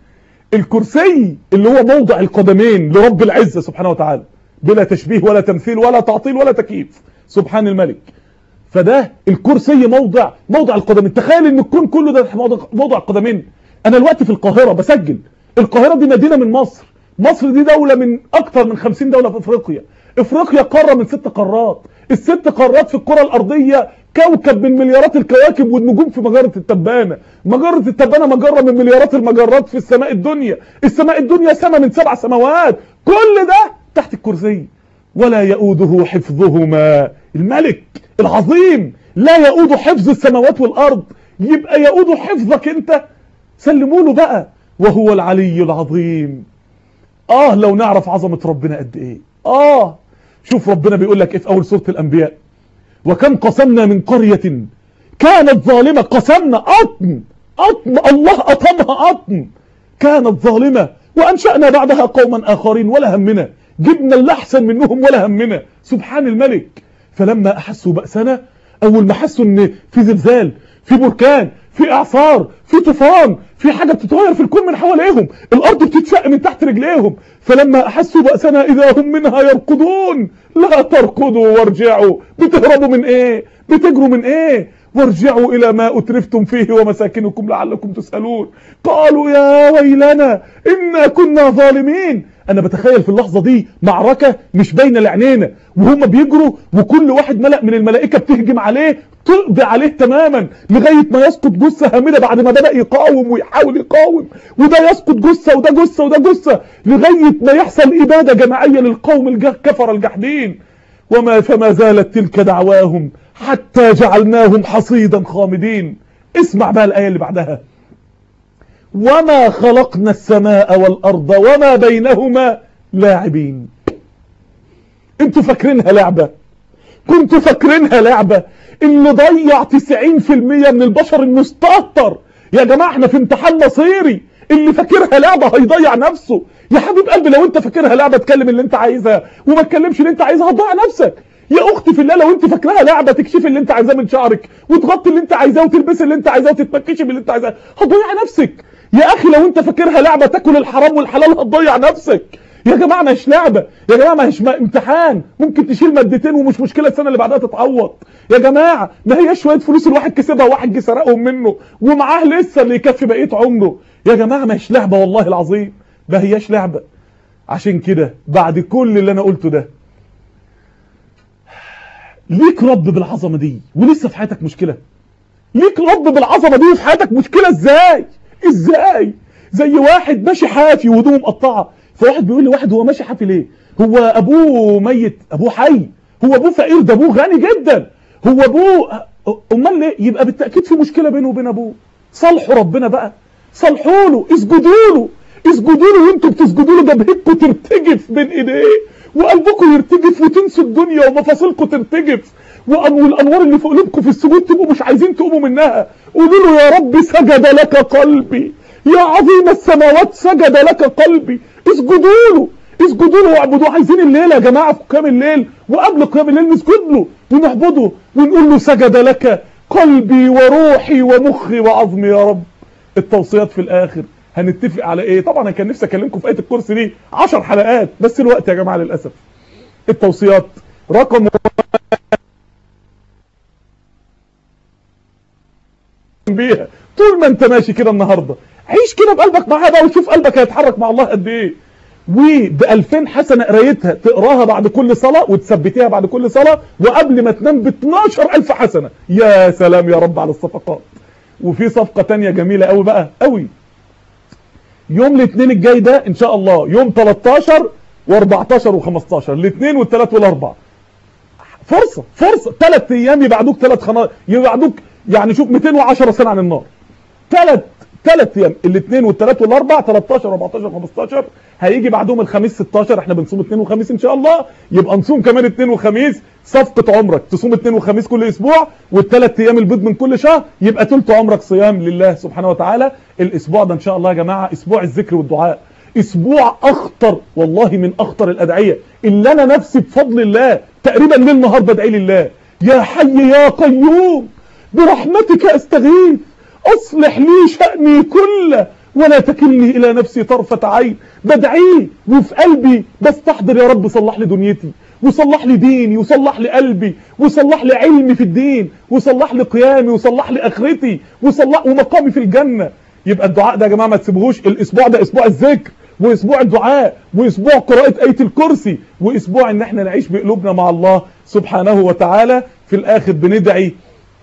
الكرسي اللي هو موضع القدمين لرب العزة سبحانه وتعالى بلا تشبيه ولا تمثيل ولا تعطيل ولا تكييف سبحان الملك فده الكرسي موضع موضع القدمين تخيل ان الكون كله ده موضع, موضع القدمين انا الوقت في القاهرة بسجل القاهرة دي مدينة من مصر مصر دي دولة من اكتر من 50 دولة في افريقيا افريقيا قارة من ست قارات الست قارات في الكرة الارضية كوكب من مليارات الكواكب والنجوم في مجرة التبانة مجرة التبانة مجرة من مليارات المجرات في السماء الدنيا السماء الدنيا سماء من سبع سماوات كل ده تحت الكرسي ولا يؤوده حفظهما الملك العظيم لا يؤود حفظ السماوات والارض يبقى يؤود حفظك انت سلموا له بقى وهو العلي العظيم اه لو نعرف عظمة ربنا قد ايه اه شوف ربنا بيقول لك ايه في اول سورة الانبياء وكم قسمنا من قرية كانت ظالمة قسمنا قطن قطن الله قطمها قطن كانت ظالمة وأنشأنا بعدها قوما آخرين ولا همنا جبنا اللي أحسن منهم ولا همنا سبحان الملك فلما أحسوا بأسنا أول ما حسوا إن في زلزال في بركان في إعصار في طوفان في حاجة بتتغير في الكون من حواليهم الأرض بتتشق من تحت رجليهم فلما أحسوا بأسنا إذا هم منها يركضون لا تركضوا وارجعوا بتهربوا من إيه بتجروا من إيه وارجعوا إلى ما أترفتم فيه ومساكنكم لعلكم تسألون قالوا يا ويلنا إنا كنا ظالمين أنا بتخيل في اللحظة دي معركة مش باينة لعينينا وهم بيجروا وكل واحد ملأ من الملائكة بتهجم عليه تقضي عليه تماما لغاية ما يسقط جثة هامدة بعد ما بدأ يقاوم ويحاول يقاوم وده يسقط جثة وده جثة وده جثة لغاية ما يحصل إبادة جماعية للقوم الكفر الجحدين وما فما زالت تلك دعواهم حتى جعلناهم حصيدا خامدين اسمع بقى الآية اللي بعدها وما خلقنا السماء والأرض وما بينهما لاعبين انتوا فاكرينها لعبة كنتوا فاكرينها لعبة اللي ضيع 90% من البشر المستهتر يا جماعة احنا في امتحان مصيري اللي فاكرها لعبة هيضيع نفسه يا حبيب قلبي لو انت فاكرها لعبة اتكلم اللي انت عايزها وما تكلمش اللي انت عايزها هتضيع نفسك يا اختي في الله لو انت فاكراها لعبه تكشفي اللي انت عايزاه من شعرك وتغطي اللي انت عايزاه وتلبسي اللي انت عايزاه وتتمكشي باللي انت عايزاه هتضيع نفسك يا اخي لو انت فاكرها لعبه تاكل الحرام والحلال هتضيع نفسك يا جماعه مش لعبه يا جماعه مش امتحان ممكن تشيل مادتين ومش مشكله السنه اللي بعدها تتعوض يا جماعه ما هي شويه فلوس الواحد كسبها وواحد جه سرقهم منه ومعاه لسه اللي يكفي بقيه عمره يا جماعه مش لعبه والله العظيم ما هياش لعبه عشان كده بعد كل اللي انا قلته ده ليك رب بالعظمه دي ولسه في حياتك مشكله ليك رب بالعظمه دي وفي حياتك مشكله ازاي ازاي زي واحد ماشي حافي وهدومه مقطعه فواحد بيقول لي واحد هو ماشي حافي ليه هو ابوه ميت ابوه حي هو ابوه فقير ده ابوه غني جدا هو ابوه امال ليه يبقى بالتاكيد في مشكله بينه وبين ابوه صالحوا ربنا بقى صالحوا له اسجدوا له اسجدوا له وانتوا بتسجدوا له جبهتكم ترتجف بين ايديه وقلبكم يرتجف وتنسوا الدنيا ومفاصلكم ترتجف والانوار اللي في قلوبكم في السجود تبقوا مش عايزين تقوموا منها قولوا له يا رب سجد لك قلبي يا عظيم السماوات سجد لك قلبي اسجدوا له اسجدوا له واعبدوه عايزين الليله يا جماعه في قيام الليل وقبل قيام الليل نسجد له ونعبده ونقول له سجد لك قلبي وروحي ومخي وعظمي يا رب التوصيات في الاخر هنتفق على ايه طبعا انا كان نفسي اكلمكم في ايه الكرسي دي 10 حلقات بس الوقت يا جماعه للاسف التوصيات رقم بيها طول ما انت ماشي كده النهارده عيش كده بقلبك معاها بقى وشوف قلبك هيتحرك مع الله قد ايه وب 2000 حسنه قرايتها تقراها بعد كل صلاه وتثبتيها بعد كل صلاه وقبل ما تنام ب 12000 حسنه يا سلام يا رب على الصفقات وفي صفقه تانية جميله قوي بقى قوي يوم الاثنين الجاي ده ان شاء الله يوم 13 و14 و15 الاثنين والثلاث والاربع فرصه فرصه ثلاث ايام يبعدوك ثلاث خنا يبعدوك يعني شوف 210 سنه عن النار ثلاث ثلاث ايام الاثنين والثلاث والاربع 13 و14 15 هيجي بعدهم الخميس 16 احنا بنصوم اثنين وخميس ان شاء الله يبقى نصوم كمان اثنين وخميس صفقه عمرك تصوم اثنين وخميس كل اسبوع والثلاث ايام البيض من كل شهر يبقى ثلث عمرك صيام لله سبحانه وتعالى الاسبوع ده ان شاء الله يا جماعه اسبوع الذكر والدعاء اسبوع اخطر والله من اخطر الادعيه اللي انا نفسي بفضل الله تقريبا ليل نهار بدعي لله يا حي يا قيوم برحمتك استغيث اصلح لي شأني كله ولا تكلني الى نفسي طرفة عين بدعيه وفي قلبي بستحضر يا رب صلح لي دنيتي وصلح لي ديني وصلح لي قلبي وصلح لي علمي في الدين وصلح لي قيامي وصلح لي اخرتي وصلح ومقامي في الجنة يبقى الدعاء ده يا جماعة ما تسيبوهوش الاسبوع ده اسبوع الذكر واسبوع الدعاء واسبوع قراءة آية الكرسي واسبوع ان احنا نعيش بقلوبنا مع الله سبحانه وتعالى في الاخر بندعي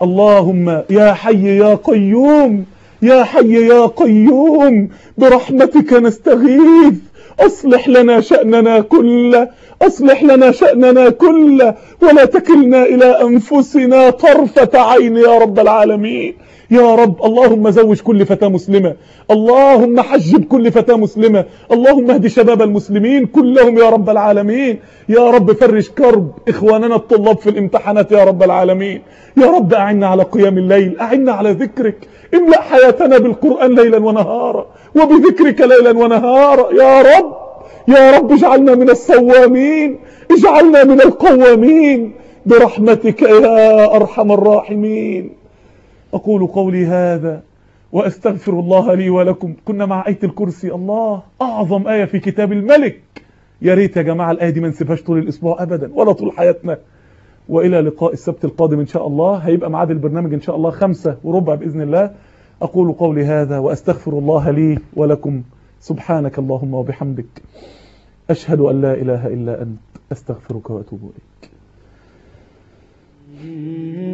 اللهم يا حي يا قيوم يا حي يا قيوم برحمتك نستغيث اصلح لنا شأننا كله اصلح لنا شأننا كله ولا تكلنا الى انفسنا طرفة عين يا رب العالمين يا رب اللهم زوج كل فتاة مسلمة اللهم حجب كل فتاة مسلمة اللهم اهد شباب المسلمين كلهم يا رب العالمين يا رب فرج كرب اخواننا الطلاب في الامتحانات يا رب العالمين يا رب اعنا على قيام الليل اعنا على ذكرك املأ حياتنا بالقرآن ليلا ونهارا وبذكرك ليلا ونهارا يا رب يا رب اجعلنا من الصوامين اجعلنا من القوامين برحمتك يا ارحم الراحمين أقول قولي هذا وأستغفر الله لي ولكم كنا مع آية الكرسي الله أعظم آية في كتاب الملك يا ريت يا جماعة الآية دي ما نسيبهاش طول الأسبوع أبدا ولا طول حياتنا وإلى لقاء السبت القادم إن شاء الله هيبقى ميعاد البرنامج إن شاء الله خمسة وربع بإذن الله أقول قولي هذا وأستغفر الله لي ولكم سبحانك اللهم وبحمدك أشهد أن لا إله إلا أنت أستغفرك وأتوب إليك